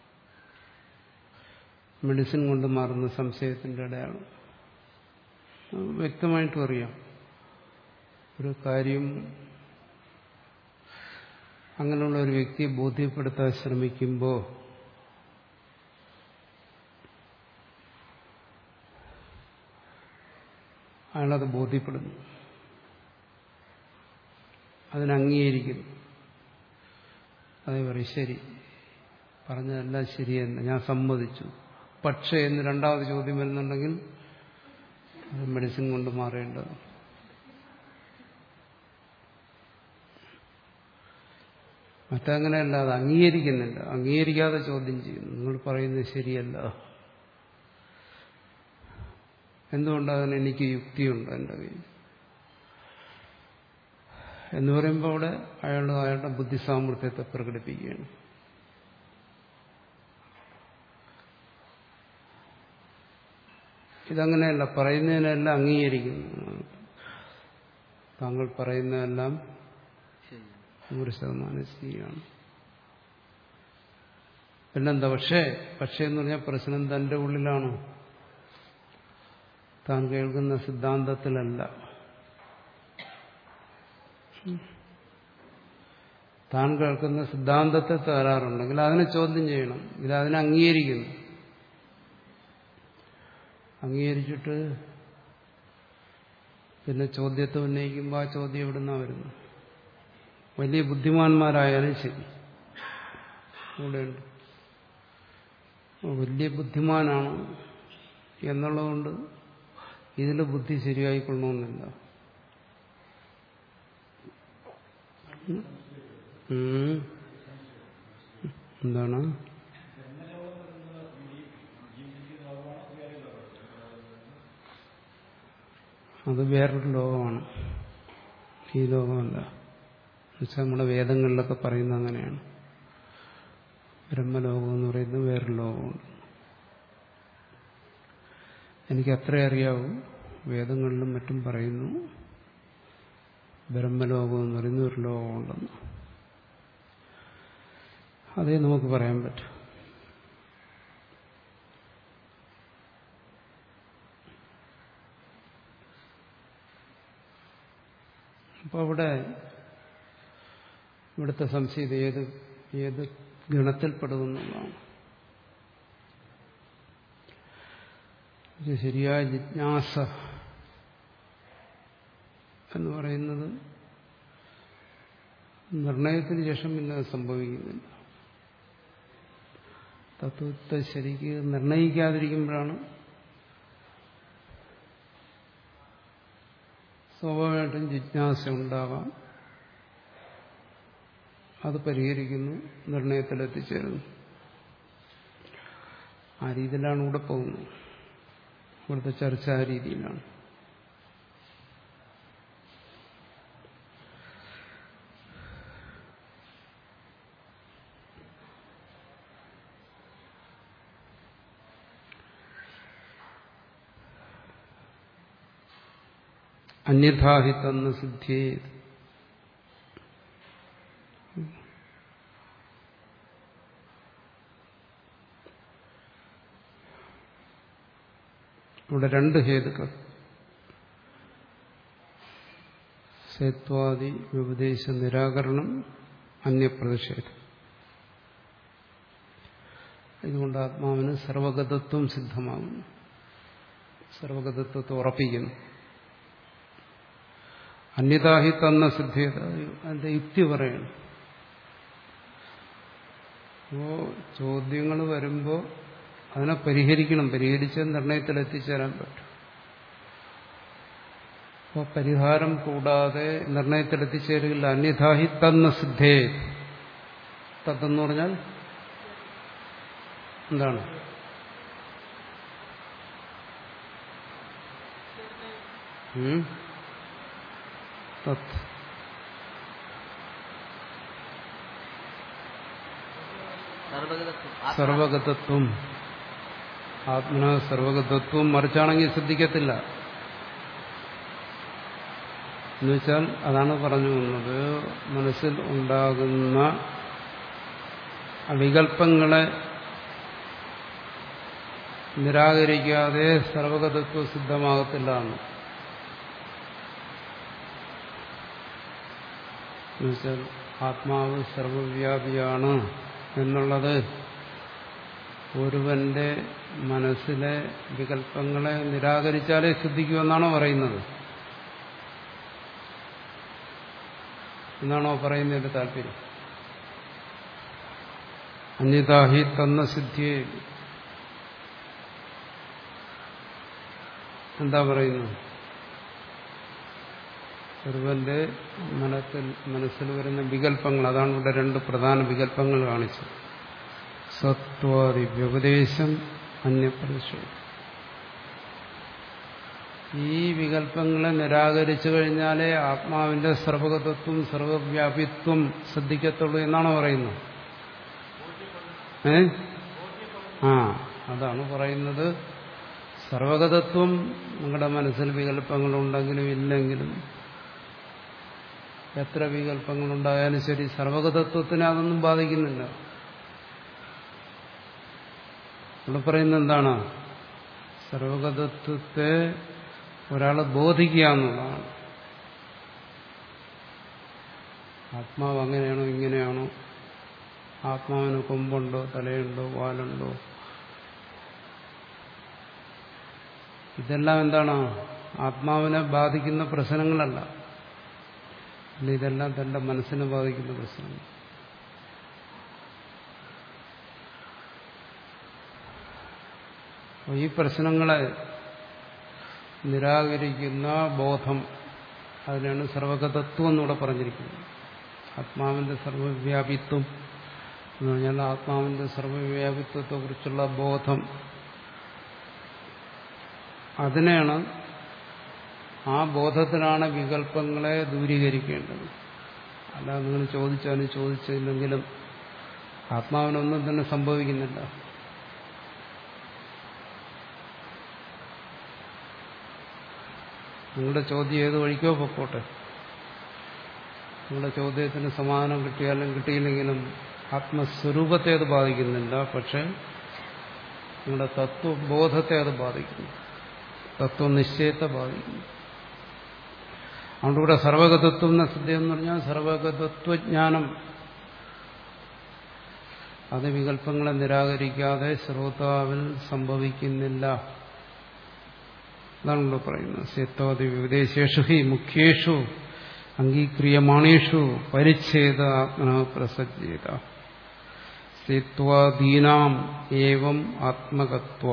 മെഡിസിൻ കൊണ്ട് മാറുന്ന സംശയത്തിന്റെ അടയാളം അത് വ്യക്തമായിട്ടും അറിയാം ഒരു കാര്യം അങ്ങനെയുള്ള ഒരു വ്യക്തിയെ ബോധ്യപ്പെടുത്താൻ ശ്രമിക്കുമ്പോൾ അയാളത് ബോധ്യപ്പെടുന്നു അതിനംഗീകരിക്കുന്നു അതേ പറയും ശരി പറഞ്ഞതെല്ലാം ശരിയെന്ന് ഞാൻ സമ്മതിച്ചു പക്ഷേ എന്ന് രണ്ടാമത് ചോദ്യം വരുന്നുണ്ടെങ്കിൽ അത് മെഡിസിൻ കൊണ്ട് മാറേണ്ടത് മറ്റങ്ങനെയല്ല അത് അംഗീകരിക്കുന്നില്ല അംഗീകരിക്കാതെ ചോദ്യം ചെയ്യുന്നു നിങ്ങൾ പറയുന്നത് ശരിയല്ല എന്തുകൊണ്ട് അതിന് എനിക്ക് യുക്തിയുണ്ട് എൻ്റെ കയ്യിൽ എന്ന് പറയുമ്പോൾ അവിടെ അയാൾ അയാളുടെ ബുദ്ധിസാമർഥ്യത്തെ പ്രകടിപ്പിക്കുകയാണ് ഇതങ്ങനെയല്ല പറയുന്നതിനെല്ലാം അംഗീകരിക്കുന്നു താങ്കൾ പറയുന്നതെല്ലാം ശരി നൂറ് ശതമാനം ശരിയാണ് പിന്നെന്താ പക്ഷേ പക്ഷേ എന്ന് പറഞ്ഞാൽ പ്രശ്നം തന്റെ ഉള്ളിലാണോ താൻ കേൾക്കുന്ന സിദ്ധാന്തത്തിലല്ല താൻ കേൾക്കുന്ന സിദ്ധാന്തത്തെ തകരാറുണ്ടെങ്കിൽ അതിനെ ചോദ്യം ചെയ്യണം ഇത് അതിനെ അംഗീകരിക്കുന്നു അംഗീകരിച്ചിട്ട് പിന്നെ ചോദ്യത്തെ ഉന്നയിക്കുമ്പോൾ ആ ചോദ്യം എവിടുന്നാ വരുന്നു വലിയ ബുദ്ധിമാന്മാരായാലും ശരി ഇവിടെയുണ്ട് വലിയ ബുദ്ധിമാനാണ് എന്നുള്ളതുകൊണ്ട് ഇതിൽ ബുദ്ധി ശരിയായിക്കൊള്ളണമെന്നില്ല ഉം. എന്താണ് അത് വേറൊരു ലോകമാണ് ഈ ലോകമല്ല എന്നുവെച്ചാൽ നമ്മുടെ വേദങ്ങളിലൊക്കെ പറയുന്നത് അങ്ങനെയാണ് ബ്രഹ്മലോകം എന്ന് പറയുന്നത് വേറൊരു ലോകമുണ്ട് എനിക്ക് അത്രേ അറിയാവൂ വേദങ്ങളിലും മറ്റും പറയുന്നു ബ്രഹ്മലോകം എന്ന് പറയുന്ന ഒരു ലോകമുണ്ടെന്ന് അതേ നമുക്ക് പറയാൻ പറ്റും അപ്പോൾ അവിടെ ഇവിടുത്തെ സംശയം ഇത് ഏത് ഏത് ഗണത്തിൽപ്പെടുമെന്നുള്ളതാണ് ഇത് ശരിയായ ജിജ്ഞാസ എന്ന് പറയുന്നത് നിർണയത്തിന് ശേഷം പിന്നെ അത് സംഭവിക്കുന്നില്ല തത്വത്തെ ശരിക്ക് നിർണയിക്കാതിരിക്കുമ്പോഴാണ് സ്വാഭാവികമായിട്ടും ജിജ്ഞാസ ഉണ്ടാകാം അത് പരിഹരിക്കുന്നു നിർണയത്തിലെത്തിച്ചേരുന്നു ആ രീതിയിലാണ് ഇവിടെ പോകുന്നത് ഇവിടുത്തെ ചർച്ച ആ രീതിയിലാണ് അന്യഥാഹിതെന്ന് സിദ്ധിയേ ഇവിടെ രണ്ട് ഹേതുക്കൾ സേത്വാദി ഉപദേശ നിരാകരണം അന്യപ്രതിഷേധം ഇതുകൊണ്ട് ആത്മാവിന് സർവഗതത്വം സിദ്ധമാകുന്നു സർവഗതത്വത്തെ ഉറപ്പിക്കുന്നു അന്യതാഹി തന്ന സിദ്ധിയത അതിന്റെ യുക്തി പറയണം അപ്പോ ചോദ്യങ്ങൾ വരുമ്പോൾ അതിനെ പരിഹരിക്കണം പരിഹരിച്ച് നിർണയത്തിൽ എത്തിച്ചേരാൻ പറ്റും അപ്പോൾ പരിഹാരം കൂടാതെ നിർണയത്തിൽ എത്തിച്ചേരുകയില്ല അന്യഥാഹി തന്ന സിദ്ധേ തത്തെന്ന് പറഞ്ഞാൽ എന്താണ് ഉം? തത് സർവഗതത്വം ആത്മാ- സർവഗതത്വം ആത്മന സർവഗതത്വം മറിച്ചാണെങ്കിൽ ശ്രദ്ധിക്കത്തില്ല എന്നുവെച്ചാൽ അതാണ് പറഞ്ഞു വന്നത് മനസ്സിൽ ഉണ്ടാകുന്ന വികല്പങ്ങളെ നിരാകരിക്കാതെ സർവഗതത്വ സിദ്ധമാകത്തില്ല എന്ന് എന്നുവെച്ചാൽ ആത്മാവ് സർവവ്യാപിയാണ് എന്നുള്ളത് ഒരുവന്റെ മനസ്സിലെ വികല്പങ്ങളെ നിരാകരിച്ചാലേ സിദ്ധിക്കുമെന്നാണോ പറയുന്നത് എന്നാണോ പറയുന്നതിന്റെ താല്പര്യം അന്യതാഹി തന്ന സിദ്ധിയെ എന്താ പറയുന്നു ഒരുവന്റെ മനസ്സിൽ മനസ്സിൽ വരുന്ന വികല്പങ്ങൾ അതാണ് ഇവിടെ രണ്ട് പ്രധാന വികല്പങ്ങൾ കാണിച്ചത് സത്വാദി വ്യപദേശം അന്യപ്രതിഷേധം ഈ വികല്പങ്ങളെ നിരാകരിച്ചു കഴിഞ്ഞാലേ ആത്മാവിന്റെ സർവഗതത്വം സർവവ്യാപിത്വം ശ്രദ്ധിക്കത്തുള്ളൂ എന്നാണോ പറയുന്നത് ഏ ആ അതാണ് പറയുന്നത് സർവഗതത്വം നിങ്ങളുടെ മനസ്സിൽ വികല്പങ്ങളുണ്ടെങ്കിലും ഇല്ലെങ്കിലും എത്ര വികല്പങ്ങളുണ്ടായാലും ശരി സർവഗതത്വത്തിനെ അതൊന്നും ബാധിക്കുന്നില്ല ഇവിടെ പറയുന്നത് എന്താണ് സർവഗതത്വത്തെ ഒരാൾ ബോധിക്കുക എന്നുള്ളതാണ് ആത്മാവ് അങ്ങനെയാണോ ഇങ്ങനെയാണോ ആത്മാവിന് കൊമ്പുണ്ടോ തലയുണ്ടോ വാലുണ്ടോ ഇതെല്ലാം എന്താണ് ആത്മാവിനെ ബാധിക്കുന്ന പ്രശ്നങ്ങളല്ല പിന്നെ ഇതെല്ലാം തന്റെ മനസ്സിനെ ബാധിക്കുന്ന പ്രശ്നങ്ങൾ അപ്പോൾ ഈ പ്രശ്നങ്ങളെ നിരാകരിക്കുന്ന ബോധം അതിനാണ് സർവഗതത്വം എന്നിവിടെ പറഞ്ഞിരിക്കുന്നത് ആത്മാവിന്റെ സർവവ്യാപിത്വം എന്ന് പറഞ്ഞാൽ ആത്മാവിന്റെ സർവവ്യാപിത്വത്തെക്കുറിച്ചുള്ള ബോധം അതിനെയാണ് ആ ബോധത്തിലാണ് വികല്പങ്ങളെ ദൂരീകരിക്കേണ്ടത് അല്ല നിങ്ങൾ ചോദിച്ചാലും ചോദിച്ചില്ലെങ്കിലും ആത്മാവിനൊന്നും തന്നെ സംഭവിക്കുന്നില്ല നിങ്ങളുടെ ചോദ്യം ഏത് വഴിക്കോ പൊക്കോട്ടെ നിങ്ങളുടെ ചോദ്യത്തിന് സമാധാനം കിട്ടിയാലും കിട്ടിയില്ലെങ്കിലും ആത്മസ്വരൂപത്തെ അത് ബാധിക്കുന്നില്ല പക്ഷെ നിങ്ങളുടെ തത്വബോധത്തെ അത് ബാധിക്കുന്നു തത്വനിശ്ചയത്തെ ബാധിക്കുന്നു അതുകൊണ്ട് ഇവിടെ സർവഗതത്വം എന്ന സിദ്ധം എന്ന് പറഞ്ഞാൽ സർവഗതത്വജ്ഞാനം അത് വികല്പങ്ങളെ നിരാകരിക്കാതെ ശ്രോതാവിൽ സംഭവിക്കുന്നില്ല അതാണ് ഇവിടെ പറയുന്നത് സേത്വാദി വിദേശേഷു ഹി മുഖ്യേഷു അംഗീക്രിയമാണേഷു പരിച്ഛേദ ആത്മന പ്രസജ്ജേത സേത്വാദീനാം ഏവം ആത്മകത്വ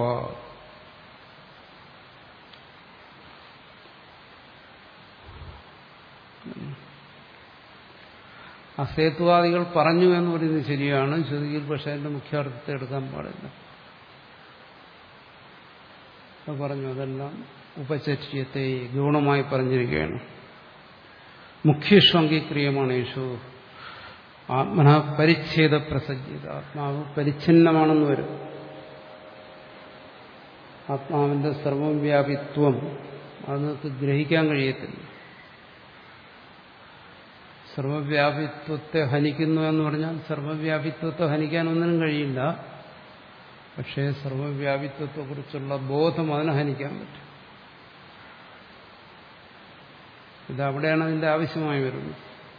അസേത്വാദികൾ പറഞ്ഞു എന്ന് പറയുന്നത് ശരിയാണ് ശ്രുതിയിൽ പക്ഷെ അതിന്റെ മുഖ്യാർത്ഥത്തെ എടുക്കാൻ പാടില്ല അത് പറഞ്ഞു അതെല്ലാം ഉപചര്യത്തെ ഗൗണമായി പറഞ്ഞിരിക്കുകയാണ് മുഖ്യഷു അംഗീക്രിയമാണ് യേശു ആത്മന പരിച്ഛേദ പ്രസജ്ജിത ആത്മാവ് പരിച്ഛിന്നമാണെന്ന് വരും ആത്മാവിന്റെ സർവവ്യാപിത്വം അത് നിങ്ങൾക്ക് ഗ്രഹിക്കാൻ കഴിയത്തില്ല സർവവ്യാപിത്വത്തെ ഹനിക്കുന്നു എന്ന് പറഞ്ഞാൽ സർവവ്യാപിത്വത്തെ ഹനിക്കാൻ ഒന്നിനും കഴിയില്ല പക്ഷേ സർവവ്യാപിത്വത്തെക്കുറിച്ചുള്ള ബോധം അതിനെ ഹനിക്കാൻ പറ്റും ഇത് അവിടെയാണ് അതിന്റെ ആവശ്യമായി വരുന്നത്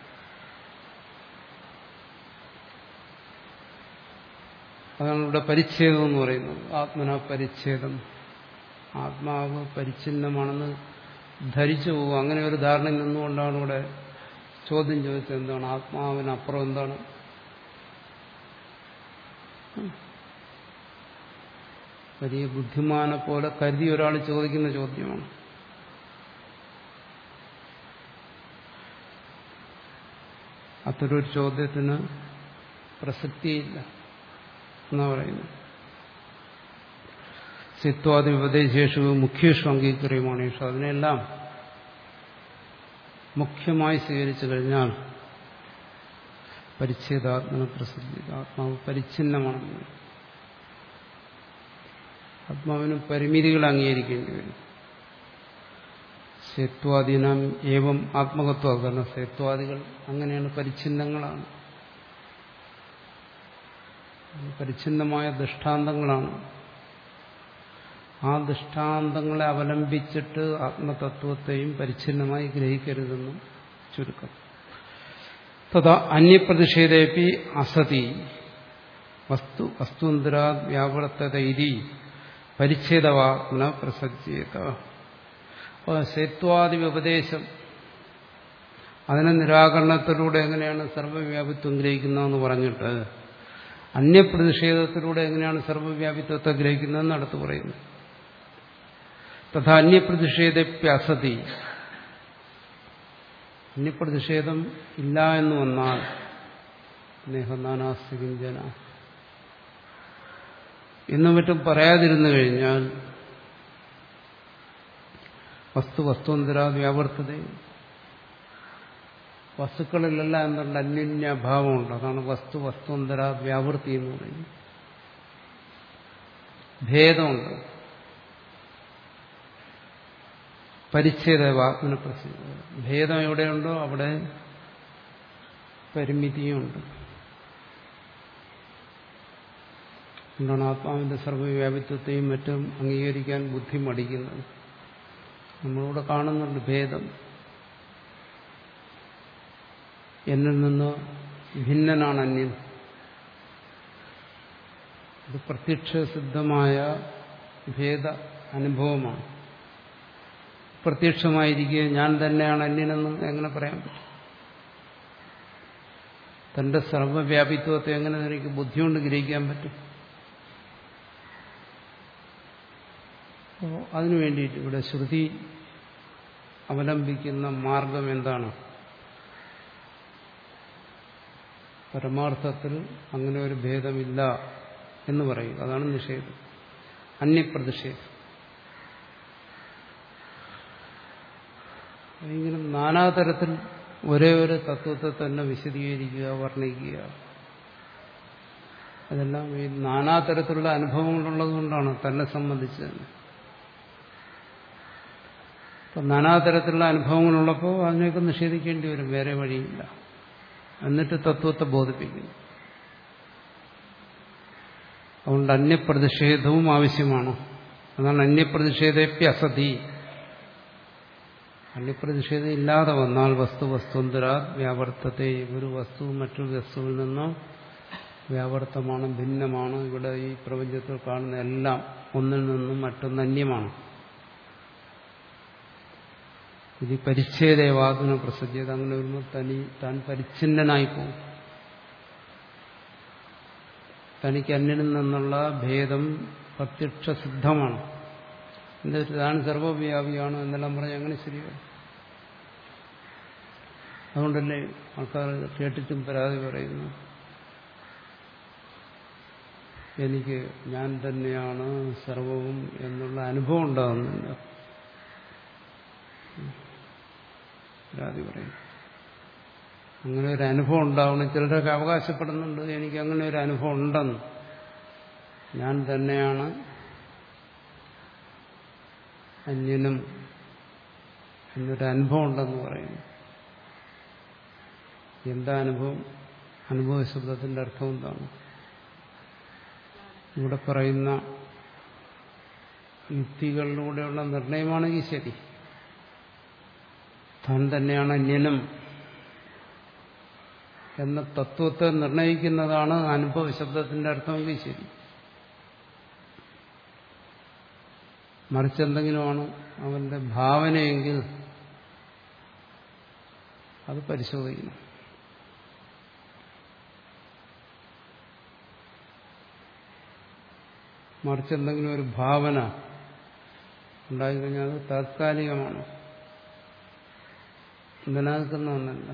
അതാണ് ഇവിടെ പരിച്ഛേദം എന്ന് പറയുന്നത് ആത്മന പരിച്ഛേദം ആത്മാവ് പരിച്ഛിന്നമാണെന്ന് ധരിച്ചു പോകും അങ്ങനെ ഒരു ധാരണയിൽ നിന്നുകൊണ്ടാണ് ഇവിടെ ചോദ്യം ചോദിച്ചത് എന്താണ് ആത്മാവിനപ്പുറം എന്താണ് വലിയ ബുദ്ധിമാനെ പോലെ കരുതി ഒരാൾ ചോദിക്കുന്ന ചോദ്യമാണ് അത്തരൊരു ചോദ്യത്തിന് പ്രസക്തിയില്ല എന്നാ പറയുന്നു സിത്വാദി ഉപദേശേഷു മുഖ്യേഷു അംഗീകരിക്കുമാണ് അതിനെല്ലാം മുഖ്യമായി സ്വീകരിച്ചു കഴിഞ്ഞാൽ പരിച്ഛേദാത്മന പ്രസിദ്ധി ആത്മാവ് പരിച്ഛിന്നമാണെന്ന് ആത്മാവിന് പരിമിതികൾ അംഗീകരിക്കേണ്ടി വരും സേത്വാദീനം ഏവം ആത്മകത്വം കാരണം സേത്വാദികൾ അങ്ങനെയാണ് പരിച്ഛിന്നങ്ങളാണ് പരിച്ഛിന്നമായ ദൃഷ്ടാന്തങ്ങളാണ് ആ ദൃഷ്ടാന്തങ്ങളെ അവലംബിച്ചിട്ട് ആത്മതത്വത്തെയും പരിച്ഛിന്നമായി ഗ്രഹിക്കരുതെന്നും ചുരുക്കം തഥാ അന്യപ്രതിഷേധേപ്പി അസതി വസ്തു വസ്തുന്തരാ വ്യാവർത്തത ഇതി പരിച്ഛേദവാത്മന പ്രസജ്ജേത സേത്വാദി ഉപദേശം അതിനെ നിരാകരണത്തിലൂടെ എങ്ങനെയാണ് സർവവ്യാപിത്വം ഗ്രഹിക്കുന്നതെന്ന് പറഞ്ഞിട്ട് അന്യപ്രതിഷേധത്തിലൂടെ എങ്ങനെയാണ് സർവവ്യാപിത്വത്തെ ഗ്രഹിക്കുന്നതെന്ന് അടുത്ത് പറയുന്നു തഥാ അന്യപ്രതിഷേധപ്യസതി അന്യപ്രതിഷേധം ഇല്ല എന്ന് വന്നാൽ സ്നേഹനാനാസ്തികിഞ്ചന എന്നും മറ്റും പറയാതിരുന്നു കഴിഞ്ഞാൽ വസ്തു വസ്തുന്തരാ വ്യാവർത്തത വസ്തുക്കളിലെല്ലാം എന്തുണ്ട് അന്യന്യഭാവമുണ്ട് അതാണ് വസ്തു വസ്തുന്തരാ വ്യാവൃത്തി എന്ന് പറയുന്നത് ഭേദമുണ്ട് പരിച്ഛേദ വാത്മന പ്രസിദ്ധ ഭേദം എവിടെയുണ്ടോ അവിടെ പരിമിതിയുമുണ്ട് എന്താണ് ആത്മാവിന്റെ സർവ്വവ്യാപിത്വത്തെയും മറ്റും അംഗീകരിക്കാൻ ബുദ്ധി മടിക്കുന്നത് നമ്മളിവിടെ കാണുന്നുണ്ട് ഭേദം എന്നിൽ നിന്ന് ഭിന്നനാണ് അന്യൻ ഇത് പ്രത്യക്ഷസിദ്ധമായ ഭേദ അനുഭവമാണ് പ്രത്യക്ഷമായിരിക്കുക ഞാൻ തന്നെയാണ് അന്യനെന്ന് എങ്ങനെ പറയാൻ പറ്റും തന്റെ സർവവ്യാപിത്വത്തെ എങ്ങനെ എനിക്ക് ബുദ്ധികൊണ്ട് ഗ്രഹിക്കാൻ പറ്റും അപ്പോൾ അതിനു വേണ്ടിയിട്ട് ഇവിടെ ശ്രുതി അവലംബിക്കുന്ന മാർഗം എന്താണ് പരമാർത്ഥത്തിൽ അങ്ങനെ ഒരു ഭേദമില്ല എന്ന് പറയും അതാണ് നിഷേധം അന്യപ്രതിഷേധം ഇങ്ങനെ നാനാതരത്തിൽ ഒരേ ഒരു തത്വത്തെ തന്നെ വിശദീകരിക്കുക വർണ്ണിക്കുക അതെല്ലാം ഈ നാനാതരത്തിലുള്ള അനുഭവങ്ങളുള്ളത് കൊണ്ടാണ് തന്നെ സംബന്ധിച്ച് തന്നെ അപ്പം നാനാതരത്തിലുള്ള അനുഭവങ്ങളുള്ളപ്പോൾ അതിനെയൊക്കെ നിഷേധിക്കേണ്ടി വരും വേറെ വഴിയില്ല എന്നിട്ട് തത്വത്തെ ബോധിപ്പിക്കുന്നു അതുകൊണ്ട് അന്യപ്രതിഷേധവും ആവശ്യമാണ് അതാണ് അന്യപ്രതിഷേധേപ്യ അസതി അന്യപ്രതിഷേധം ഇല്ലാതെ വന്നാൽ വസ്തു വസ്തുന്തരാ വ്യാവർത്തത്തെ ഒരു വസ്തു മറ്റൊരു വസ്തുവിൽ നിന്ന് വ്യാവർത്തമാണ് ഭിന്നമാണ് ഇവിടെ ഈ പ്രപഞ്ചത്തിൽ കാണുന്ന എല്ലാം ഒന്നിൽ നിന്നും മറ്റൊന്ന് അന്യമാണ് ഇത് പരിച്ഛേദേവാദിന പ്രസജ്ജത അങ്ങനെ വരുമ്പോൾ തനി താൻ പരിച്ഛിന്നനായി പോകും തനിക്ക് അന്യനിൽ നിന്നുള്ള ഭേദം പ്രത്യക്ഷ സിദ്ധമാണ് എന്നിട്ട് താൻ സർവവ്യാപിയാണ് എന്നെല്ലാം പറഞ്ഞ് അങ്ങനെ ശരിയാണ് അതുകൊണ്ടല്ലേ ആൾക്കാർ കേട്ടിട്ടും പരാതി പറയുന്നു എനിക്ക് ഞാൻ തന്നെയാണ് സർവവും എന്നുള്ള അനുഭവം ഉണ്ടാകുന്നില്ല പരാതി പറയും അങ്ങനെ ഒരു അനുഭവം ഉണ്ടാവണം ചിലരൊക്കെ അവകാശപ്പെടുന്നുണ്ട് എനിക്ക് അങ്ങനെ ഒരു അനുഭവം ഉണ്ടെന്ന് ഞാൻ തന്നെയാണ് അന്യനും എന്നൊരു അനുഭവം ഉണ്ടെന്ന് പറയുന്നു എന്താ അനുഭവം അനുഭവ ശബ്ദത്തിന്റെ അർത്ഥം എന്താണ് ഇവിടെ പറയുന്ന യുക്തികളിലൂടെയുള്ള നിർണയമാണെങ്കിൽ ശരി താൻ തന്നെയാണ് അന്യനും എന്ന തത്വത്തെ നിർണയിക്കുന്നതാണ് അനുഭവ ശബ്ദത്തിന്റെ അർത്ഥമെങ്കിൽ ശരി മറിച്ചെന്തെങ്കിലുമാണ് അവന്റെ ഭാവനയെങ്കിൽ അത് പരിശോധിക്കണം മറിച്ചെന്തെങ്കിലും ഒരു ഭാവന ഉണ്ടായിക്കഴിഞ്ഞാൽ അത് താത്കാലികമാണ് നിലനിൽക്കുന്ന ഒന്നല്ല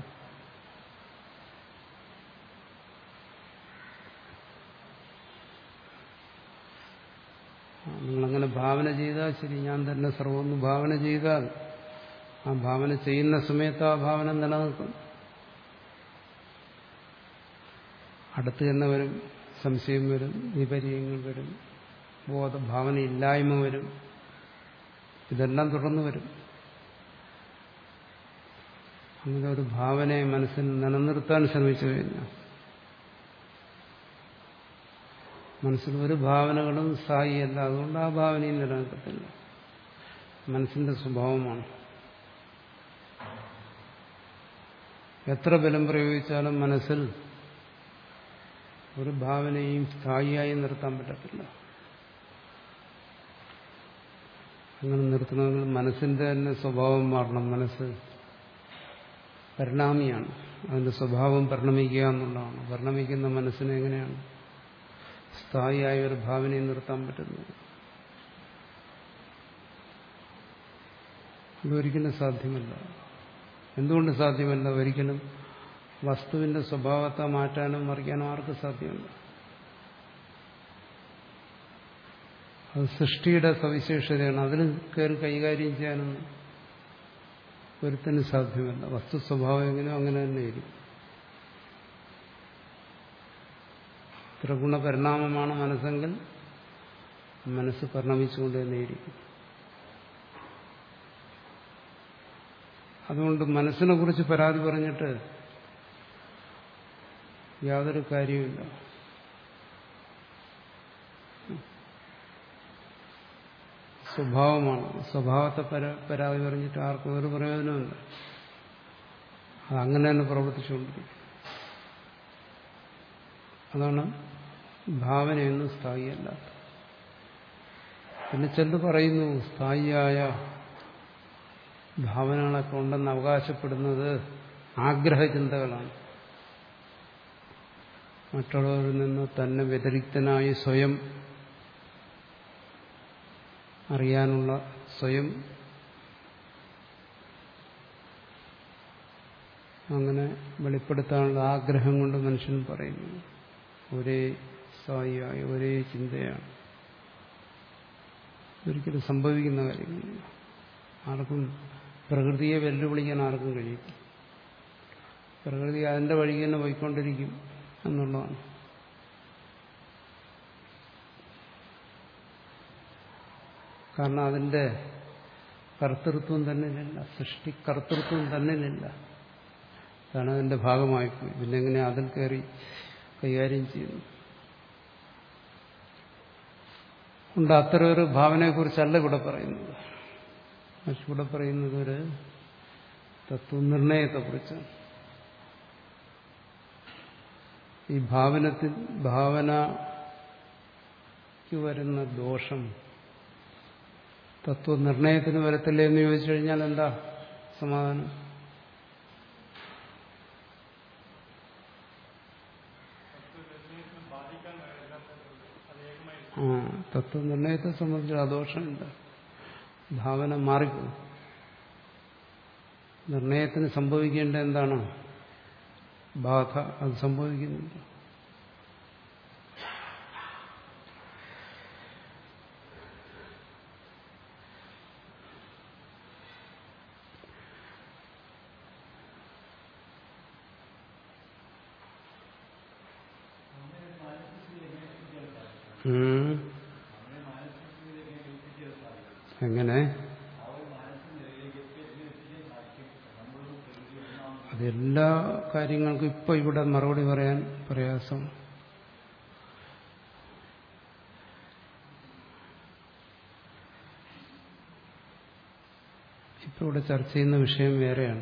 നിങ്ങളങ്ങനെ ഭാവന ചെയ്താൽ ശരി ഞാൻ തന്നെ സർവ്വം ഭാവന ചെയ്താൽ ആ ഭാവന ചെയ്യുന്ന സമയത്ത് ആ ഭാവന നിലനിൽക്കും അടുത്ത് തന്നെ വരും സംശയം വരും വിപര്യങ്ങൾ വരും ബോധഭാവന ഇല്ലായ്മ വരും ഇതെല്ലാം തുടർന്ന് വരും അങ്ങനെ ഒരു ഭാവനയെ മനസ്സിൽ നിലനിർത്താൻ ശ്രമിച്ചു കഴിഞ്ഞാൽ മനസ്സിൽ ഒരു ഭാവനകളും സ്ഥായിയല്ല അതുകൊണ്ട് ആ ഭാവനയും നിലനിൽക്കത്തില്ല മനസ്സിന്റെ സ്വഭാവമാണ് എത്ര ബലം പ്രയോഗിച്ചാലും മനസ്സിൽ ഒരു ഭാവനയും സ്ഥായിയായി നിർത്താൻ പറ്റത്തില്ല അങ്ങനെ നിർത്തണമെങ്കിൽ മനസ്സിന്റെ തന്നെ സ്വഭാവം മാറണം മനസ്സ് പരിണാമിയാണ് അതിന്റെ സ്വഭാവം പരിണമിക്കുക എന്നുള്ളതാണ് പരിണമിക്കുന്ന മനസ്സിനെ എങ്ങനെയാണ് സ്ഥായിയായ ഒരു ഭാവനയെ നിർത്താൻ പറ്റുന്നത് ഇതൊരിക്കലും സാധ്യമല്ല എന്തുകൊണ്ട് സാധ്യമല്ല ഒരിക്കലും വസ്തുവിന്റെ സ്വഭാവത്തെ മാറ്റാനും മറിക്കാനും ആർക്കും സാധ്യമല്ല അത് സൃഷ്ടിയുടെ സവിശേഷതയാണ് അതിൽ കയറി കൈകാര്യം ചെയ്യാനൊന്നും ഒരുത്തിന് സാധ്യമല്ല വസ്തു സ്വഭാവം എങ്ങനെയോ അങ്ങനെ തന്നെ ഇരിക്കും ത്രിഗുണ പരിണാമമാണ് മനസ്സെങ്കിൽ മനസ്സ് പരിണമിച്ചുകൊണ്ട് തന്നെയിരിക്കും അതുകൊണ്ട് മനസ്സിനെ കുറിച്ച് പരാതി പറഞ്ഞിട്ട് യാതൊരു കാര്യവുമില്ല സ്വഭാവമാണ് സ്വഭാവത്തെ പരാതി പറഞ്ഞിട്ട് ആർക്കും ഒരു പ്രയോജനമില്ല അത് അങ്ങനെ തന്നെ പ്രവർത്തിച്ചുകൊണ്ടിരിക്കും അതാണ് ഭാവനയൊന്നും സ്ഥായിയല്ല പിന്നെ ചെല്ലു പറയുന്നു സ്ഥായിയായ ഭാവനകളൊക്കെ ഉണ്ടെന്ന് അവകാശപ്പെടുന്നത് ആഗ്രഹചിന്തകളാണ് മറ്റുള്ളവരിൽ നിന്ന് തന്നെ വ്യതിരിക്തനായി സ്വയം അറിയാനുള്ള സ്വയം അങ്ങനെ വെളിപ്പെടുത്താനുള്ള ആഗ്രഹം കൊണ്ട് മനുഷ്യൻ പറയുന്നു ഒരേ സ്ഥായിയായ ഒരേ ചിന്തയാണ് ഒരിക്കലും സംഭവിക്കുന്ന കാര്യങ്ങളില്ല ആർക്കും പ്രകൃതിയെ വെല്ലുവിളിക്കാൻ ആർക്കും കഴിയും പ്രകൃതി അതിന്റെ വഴിക്ക് തന്നെ പോയിക്കൊണ്ടിരിക്കും എന്നുള്ളതാണ് കാരണം അതിന്റെ കർത്തൃത്വം തന്നിലില്ല സൃഷ്ടി കർത്തൃത്വം തന്നിലില്ല അതാണ് അതിന്റെ ഭാഗമായിപ്പോയി പിന്നെ എങ്ങനെ അതിൽ കയറി കൈകാര്യം ചെയ്യുന്നു ഉണ്ട് അത്തരം ഒരു ഭാവനയെക്കുറിച്ചല്ല ഇവിടെ പറയുന്നത് പക്ഷെ ഇവിടെ പറയുന്നത് ഒരു തത്വനിർണയത്തെക്കുറിച്ചാണ് ഈ ഭാവനത്തിൽ ഭാവനയ്ക്ക് വരുന്ന ദോഷം തത്വനിർണയത്തിന് വരത്തില്ല എന്ന് ചോദിച്ചു കഴിഞ്ഞാൽ എന്താ സമാധാനം ആ തത്വനിർണയത്തെ സംബന്ധിച്ച് അദോഷമില്ല ഭാവന മാറിപ്പോകും നിർണയത്തിന് സംഭവിക്കേണ്ട എന്താണ് ബാധ അത് സംഭവിക്കുന്നില്ല ഉം. എങ്ങനെ അതെല്ലാ കാര്യങ്ങൾക്കും ഇപ്പൊ ഇവിടെ മറുപടി പറയാൻ പ്രയാസം ഇപ്പൊ ഇവിടെ ചർച്ച ചെയ്യുന്ന വിഷയം വേറെയാണ്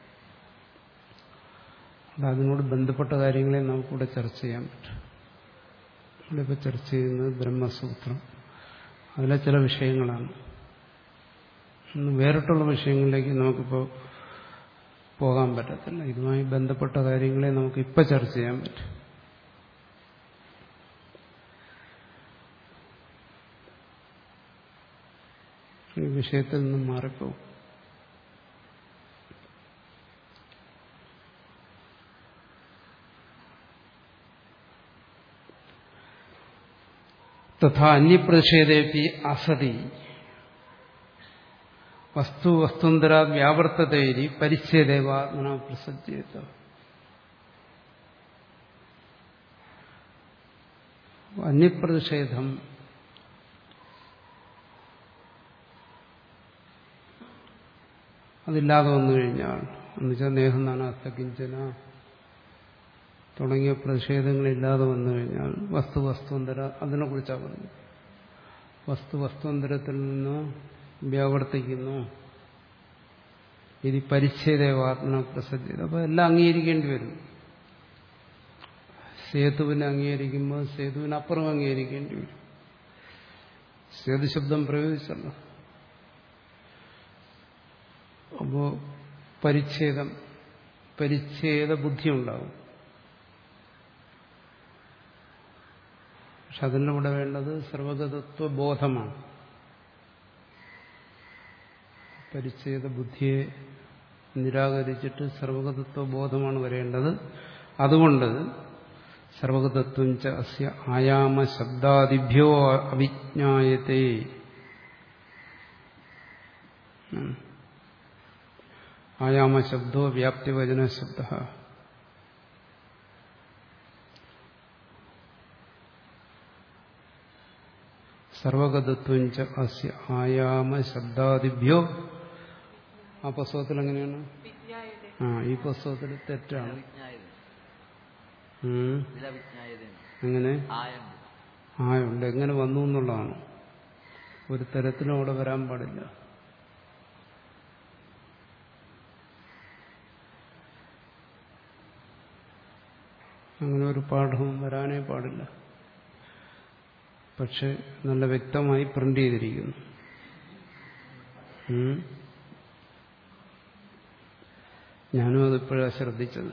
അത് അതിനോട് ബന്ധപ്പെട്ട കാര്യങ്ങളെ നമുക്കിവിടെ ചർച്ച ചെയ്യാൻ പറ്റും ഇവിടെ ഇപ്പോൾ ചർച്ച ചെയ്യുന്നത് ബ്രഹ്മസൂത്രം അതിലെ ചില വിഷയങ്ങളാണ് ഇന്ന് വേറിട്ടുള്ള വിഷയങ്ങളിലേക്ക് നമുക്കിപ്പോൾ പോകാൻ പറ്റത്തില്ല ഇതുമായി ബന്ധപ്പെട്ട കാര്യങ്ങളെ നമുക്ക് ഇപ്പം ചർച്ച ചെയ്യാൻ പറ്റും ഈ വിഷയത്തിൽ നിന്നും മാറിപ്പോകും തഥാ അന്യപ്രതിഷേധേപ്പി അസതി വസ്തു വസ്തുന്തര വ്യാവർത്തതേരി പരിച്ഛേദേവാത്മന പ്രസജ്ജേത അന്യപ്രതിഷേധം അതില്ലാതെ വന്നു കഴിഞ്ഞാൽ എന്നുവെച്ചാൽ നേഹനാനാസ്ത കിഞ്ചന തുടങ്ങിയ പ്രതിഷേധങ്ങളില്ലാതെ വന്നു കഴിഞ്ഞാൽ വസ്തു വസ്തുന്തര അതിനെക്കുറിച്ചാണ് പറഞ്ഞു വസ്തു വസ്തുന്തരത്തിൽ നിന്ന് വ്യാവർത്തിക്കുന്നു ഇത് പരിച്ഛേദേവാത്മന പ്രസജ്ജത അപ്പോൾ എല്ലാം അംഗീകരിക്കേണ്ടി വരും സേതുവിനെ അംഗീകരിക്കുമ്പോൾ സേതുവിനപ്പുറം അംഗീകരിക്കേണ്ടി വരും സേതു ശബ്ദം പ്രയോഗിച്ചല്ലോ അപ്പോ പരിച്ഛേദം പരിച്ഛേദ ബുദ്ധി ഉണ്ടാവും പക്ഷെ അതിൻ്റെ കൂടെ വേണ്ടത് സർവഗതത്വ ബോധമാണ് പരിച്ഛേദ ബുദ്ധിയെ നിരാകരിച്ചിട്ട് സർവഗതത്വ ബോധമാണ് വരേണ്ടത് അതുകൊണ്ട് സർവഗതത്വം ച അസ്യ ആയാമ ശബ്ദാദിഭ്യോ അവിജ്ഞായത്തെ ആയാമ ശബ്ദോ വ്യാപ്തിവചന ശബ്ദ സർവഗതത്വം ച അസ്യ ആയാമ ശബ്ദാദിഭ്യോ ആ പുസ്തകത്തിൽ എങ്ങനെയാണ് ആ ഈ പുസ്തകത്തിൽ തെറ്റാണ് വിജ്ഞായത ഉം. ഇതില വിജ്ഞായത എങ്ങനെ ആയുണ്ട് ആയുണ്ട് എങ്ങനെ വന്നു എന്നുള്ളതാണ് ഒരു തരത്തിലും അവിടെ വരാൻ പാടില്ല അങ്ങനെ ഒരു പാഠവും വരാനേ പാടില്ല പക്ഷെ നല്ല വ്യക്തമായി പ്രിന്റ് ചെയ്തിരിക്കുന്നു ഉം. ഞാനും അതിപ്പോഴാണ് ശ്രദ്ധിച്ചത്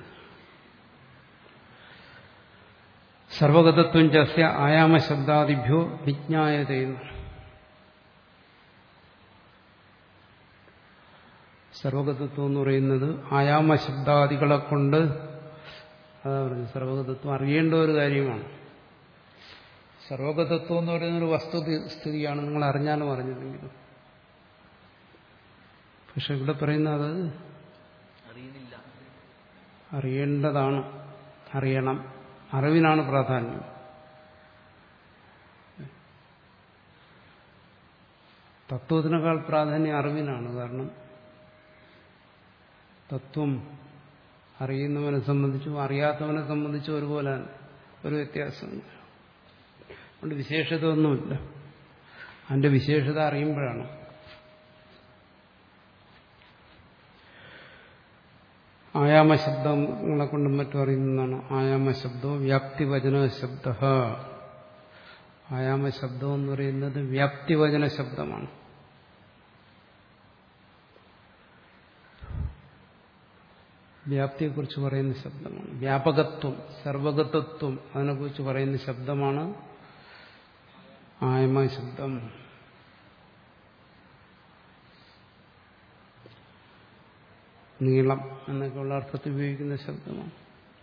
സർവഗതത്വം ചസ്യ ആയാമശബ്ദാദിഭ്യോ വിജ്ഞായതയെന്ന് സർവഗതത്വം എന്ന് പറയുന്നത് ആയാമ ശബ്ദാദികളെ കൊണ്ട് അതാ പറഞ്ഞു സർവഗതത്വം അറിയേണ്ട ഒരു കാര്യമാണ് സർവഗതത്വം എന്ന് പറയുന്ന ഒരു വസ്തുസ്ഥിതിയാണ് നിങ്ങൾ അറിഞ്ഞാലും അറിഞ്ഞില്ലെങ്കിലും പക്ഷെ ഇവിടെ പറയുന്നത് അറിയുന്നില്ല അറിയേണ്ടതാണ് അറിയണം അറിവിനാണ് പ്രാധാന്യം തത്വത്തിനേക്കാൾ പ്രാധാന്യം അറിവിനാണ് കാരണം തത്വം അറിയുന്നവനെ സംബന്ധിച്ചും അറിയാത്തവനെ സംബന്ധിച്ചും ഒരുപോലെ ഒരു വ്യത്യാസമില്ല അതുകൊണ്ട് വിശേഷത ഒന്നുമില്ല അതിന്റെ വിശേഷത അറിയുമ്പോഴാണ് ആയാമ ശബ്ദങ്ങളെ കൊണ്ടും മറ്റും അറിയുന്നതാണ് ആയാമ ശബ്ദവും വ്യാപ്തിവചന ശബ്ദ ആയാമ ശബ്ദം എന്ന് പറയുന്നത് വ്യാപ്തിവചന ശബ്ദമാണ് വ്യാപ്തിയെക്കുറിച്ച് പറയുന്ന ശബ്ദമാണ് വ്യാപകത്വം സർവഗതത്വം അതിനെക്കുറിച്ച് പറയുന്ന ശബ്ദമാണ് ആയമ ശബ്ദം നീളം എന്നൊക്കെയുള്ള അർത്ഥത്തിൽ ഉപയോഗിക്കുന്ന ശബ്ദമാണ്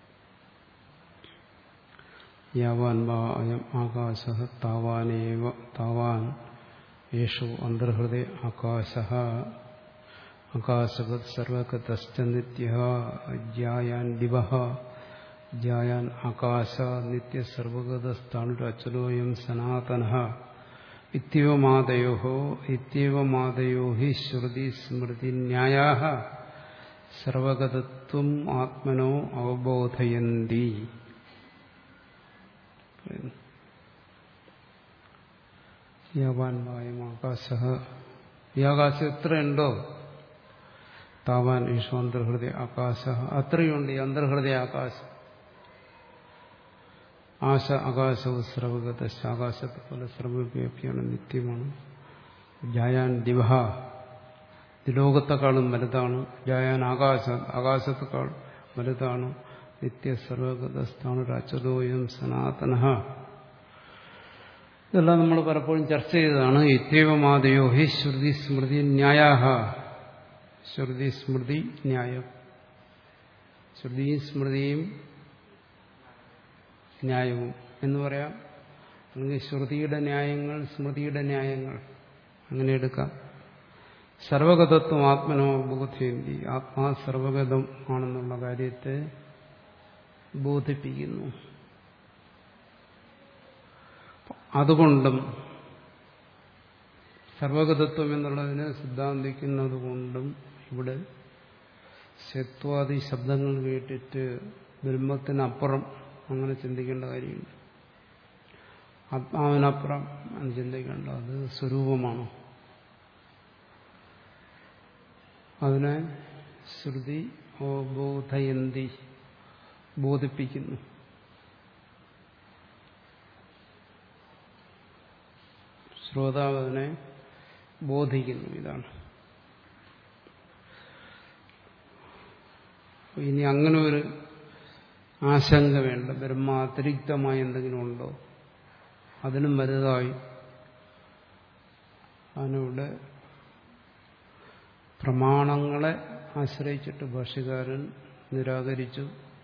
യാവാൻ വാ അയം ആകാശ താവാനേവ താവാൻ യേശു അന്തർഹൃദയ ആകാശ ആകാശവത് സർവകതശ്ച നിത്യ ജ്യായാൻ ദിവ ജ്യായാൻ ആകാശ നിത്യ സർവഗതസ്ഥാണുരചലോയം സനാതന ഇത്യവമാദയോ ഇത്യവമാദയോ ഹി ശ്രുതി സ്മൃതി ന്യായാ സർവഗതത്വം ആത്മനോ അവബോധയന്തി യാവാൻവായം ആകാശ ഈ ആകാശം എത്രയുണ്ടോ താവാൻ ഈശോ അന്തർഹൃദയ ആകാശ അത്രയുണ്ട് ഈ അന്തർഹൃദയ ആകാശം ആശ ആകാശവും സർവഗത ആകാശത്തെ പോലെ സർവവ്യാപിയാണ് നിത്യമാണ് ജായാൻ ദിവ ലോകത്തെക്കാളും വലുതാണ് ജായാൻ ആകാശ ആകാശത്തെക്കാൾ വലുതാണ് നിത്യ സർവഗതസ്ഥാണ് രാച്ചതോയം സനാതന ഇതെല്ലാം നമ്മൾ പലപ്പോഴും ചർച്ച ചെയ്തതാണ് ഇത്യവമാതയോ ഹി ശ്രുതി സ്മൃതി ന്യായാഹ ശ്രുതി സ്മൃതി ന്യായം ശ്രുതിയും സ്മൃതിയും ന്യായവും എന്ന് പറയാം അല്ലെങ്കിൽ ശ്രുതിയുടെ ന്യായങ്ങൾ സ്മൃതിയുടെ ന്യായങ്ങൾ അങ്ങനെ എടുക്കാം സർവഗതത്വം ആത്മനോ ബോധയന്തി ആത്മാ സർവഗതം ആണെന്നുള്ള കാര്യത്തെ ബോധിപ്പിക്കുന്നു അതുകൊണ്ടും സർവഗതത്വം എന്നുള്ളതിനെ സിദ്ധാന്തിക്കുന്നത് കൊണ്ടും ഇവിടെ ശത്വാദി ശബ്ദങ്ങൾ കേട്ടിട്ട് ബ്രഹ്മത്തിനപ്പുറം അങ്ങനെ ചിന്തിക്കേണ്ട കാര്യമില്ല ആത്മാവിനപ്പുറം എന്ന് ചിന്തിക്കേണ്ട അത് സ്വരൂപമാണ് അതിനെ ശ്രുതി ബോധയന്തി ബോധിപ്പിക്കുന്നു ശ്രോതാവ് അതിനെ ബോധിക്കുന്നു ഇതാണ് ഇനി അങ്ങനെ ഒരു ആശങ്ക വേണ്ട ബ്രഹ്മാതിരിക്തമായി എന്തെങ്കിലും ഉണ്ടോ അതിനും വലുതായി അതിനിവിടെ പ്രമാണങ്ങളെ ആശ്രയിച്ചിട്ട് ഭാഷ്യകാരൻ നിരാകരിച്ചു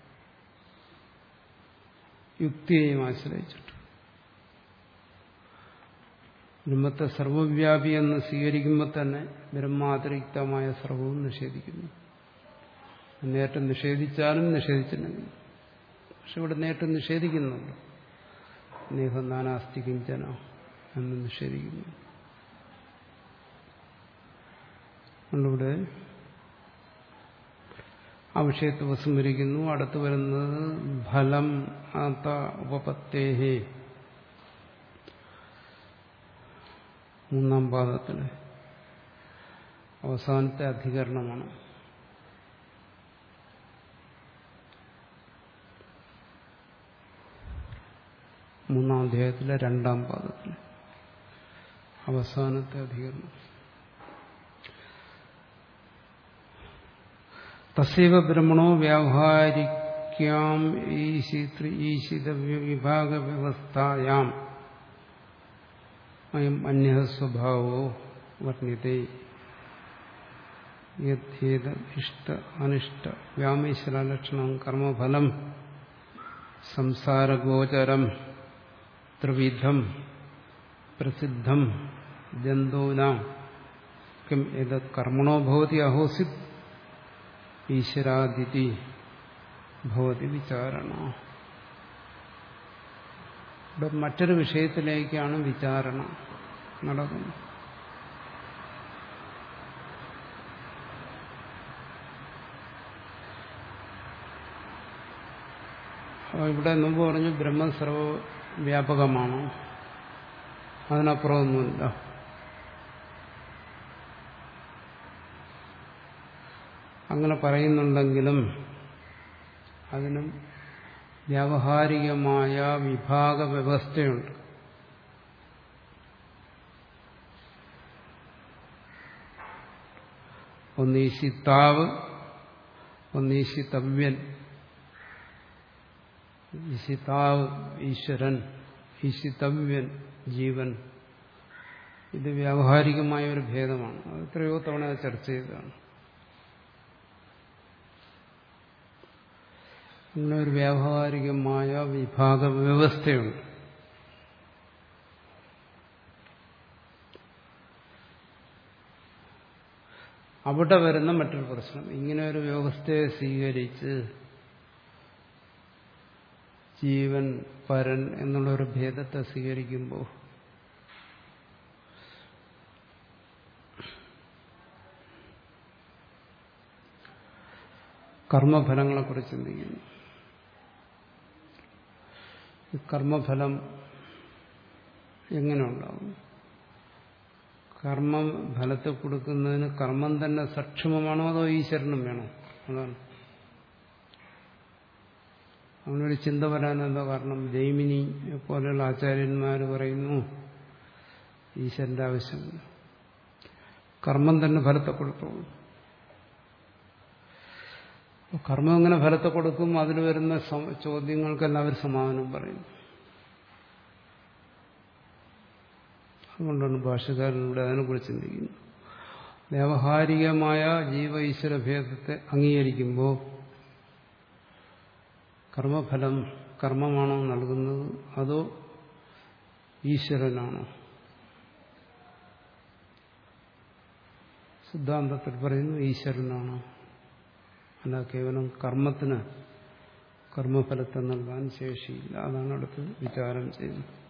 യുക്തിയെയും ആശ്രയിച്ചിട്ട് ബ്രഹ്മത്തെ സർവവ്യാപി എന്ന് സ്വീകരിക്കുമ്പോൾ തന്നെ ബ്രഹ്മാതിരിക്തമായ സർവവും നിഷേധിക്കുന്നു നേട്ടം നിഷേധിച്ചാലും നിഷേധിച്ചില്ലെങ്കിൽ പക്ഷെ ഇവിടെ നേട്ടം നിഷേധിക്കുന്നുണ്ട് നേഹനാനാസ്തി കിഞ്ചന എന്ന് നിഷേധിക്കുന്നു അതുകൊണ്ടിവിടെ ആ വിഷയത്തെ ഉപസ്മരിക്കുന്നു അടുത്തു വരുന്നത് ഫലം ആത്ത ഉപപത്തേഹേ മൂന്നാം പാദത്തിലെ അവസാനത്തെ അധികരണമാണ് മൂന്നാം അധ്യായത്തിലെ രണ്ടാം പാദത്തിൽ അവസാനത്തെ അധികരണം തസ്യവ ബ്രഹ്മണോ വ്യാവഹാരിക്യാം ഈശിത വിഭാഗ വ്യവസ്ഥായാം അയം അന്യ സ്വഭാവോ വർണ്ണിതേ യഥേത ഇഷ്ട അനിഷ്ട വ്യാമീശ്വര ലക്ഷണം കർമ്മഫലം സംസാരഗോചരം ത്രിവിധം പ്രസിദ്ധം ജന്തൂനാം കിം ഏതത് കർമ്മണോ ഭവതി അഹോസിത് ഈശ്വരാദിതി ഭവതി വിചാരണ ഇവിടെ മറ്റൊരു വിഷയത്തിലേക്കാണ് വിചാരണ നടക്കുന്നത് അപ്പോൾ ഇവിടെ മുമ്പ് പറഞ്ഞു ബ്രഹ്മം സർവവ്യാപകമാണ് അതിനപ്പുറമൊന്നുമില്ല അങ്ങനെ പറയുന്നുണ്ടെങ്കിലും അതിനും വ്യാവഹാരികമായ വിഭാഗ വ്യവസ്ഥയുണ്ട് ഒന്നീശിത്താവ് ഒന്നീശിതവ്യൻ ഈശിതാവ് ഈശ്വരൻ ഈശിതവ്യൻ ജീവൻ ഇത് വ്യാവഹാരികമായ ഒരു ഭേദമാണ് അത് എത്രയോ തവണ അത് ചർച്ച ചെയ്തതാണ് അങ്ങനെ ഒരു വ്യാവഹാരികമായ വിഭാഗ വ്യവസ്ഥയുണ്ട് അവിടെ വരുന്ന മറ്റൊരു പ്രശ്നം ഇങ്ങനെ ഒരു വ്യവസ്ഥയെ സ്വീകരിച്ച് ജീവൻ പരൻ എന്നുള്ള ഒരു ഭേദത്തെ സ്വീകരിക്കുമ്പോൾ കർമ്മഫലങ്ങളെക്കുറിച്ച് ചിന്തിക്കുന്നു ഈ കർമ്മഫലം എങ്ങനെ ഉണ്ടാവും കർമ്മം ഫലത്തെ കൊടുക്കുന്നതിന് കർമ്മം തന്നെ സക്ഷമമാണോ അതോ ഈശ്വരനും വേണോ അതാണ് അങ്ങനൊരു ചിന്ത വരാനെന്താ കാരണം ജൈമിനി പോലെയുള്ള ആചാര്യന്മാർ പറയുന്നു ഈശ്വരന്റെ ആവശ്യമില്ല കർമ്മം തന്നെ ഫലത്തെ കൊടുത്തോളൂ കർമ്മം എങ്ങനെ ഫലത്തെ കൊടുക്കും അതിൽ വരുന്ന ചോദ്യങ്ങൾക്കെല്ലാം അവർ സമാധാനം പറയുന്നു അതുകൊണ്ടാണ് ഭാഷകാരനോട് അതിനെക്കുറിച്ച് ചിന്തിക്കുന്നത് വ്യാവഹാരികമായ ജീവ ഈശ്വര ഭേദത്തെ അംഗീകരിക്കുമ്പോൾ കർമ്മഫലം കർമ്മമാണോ നൽകുന്നത് അതോ ഈശ്വരനാണോ സിദ്ധാന്തത്തിൽ പറയുന്നു ഈശ്വരനാണോ അല്ല കേവലം കർമ്മത്തിന് കർമ്മഫലത്തെ നൽകാൻ ശേഷിയില്ല അതാണ് അടുത്ത് വിചാരം ചെയ്യുന്നത്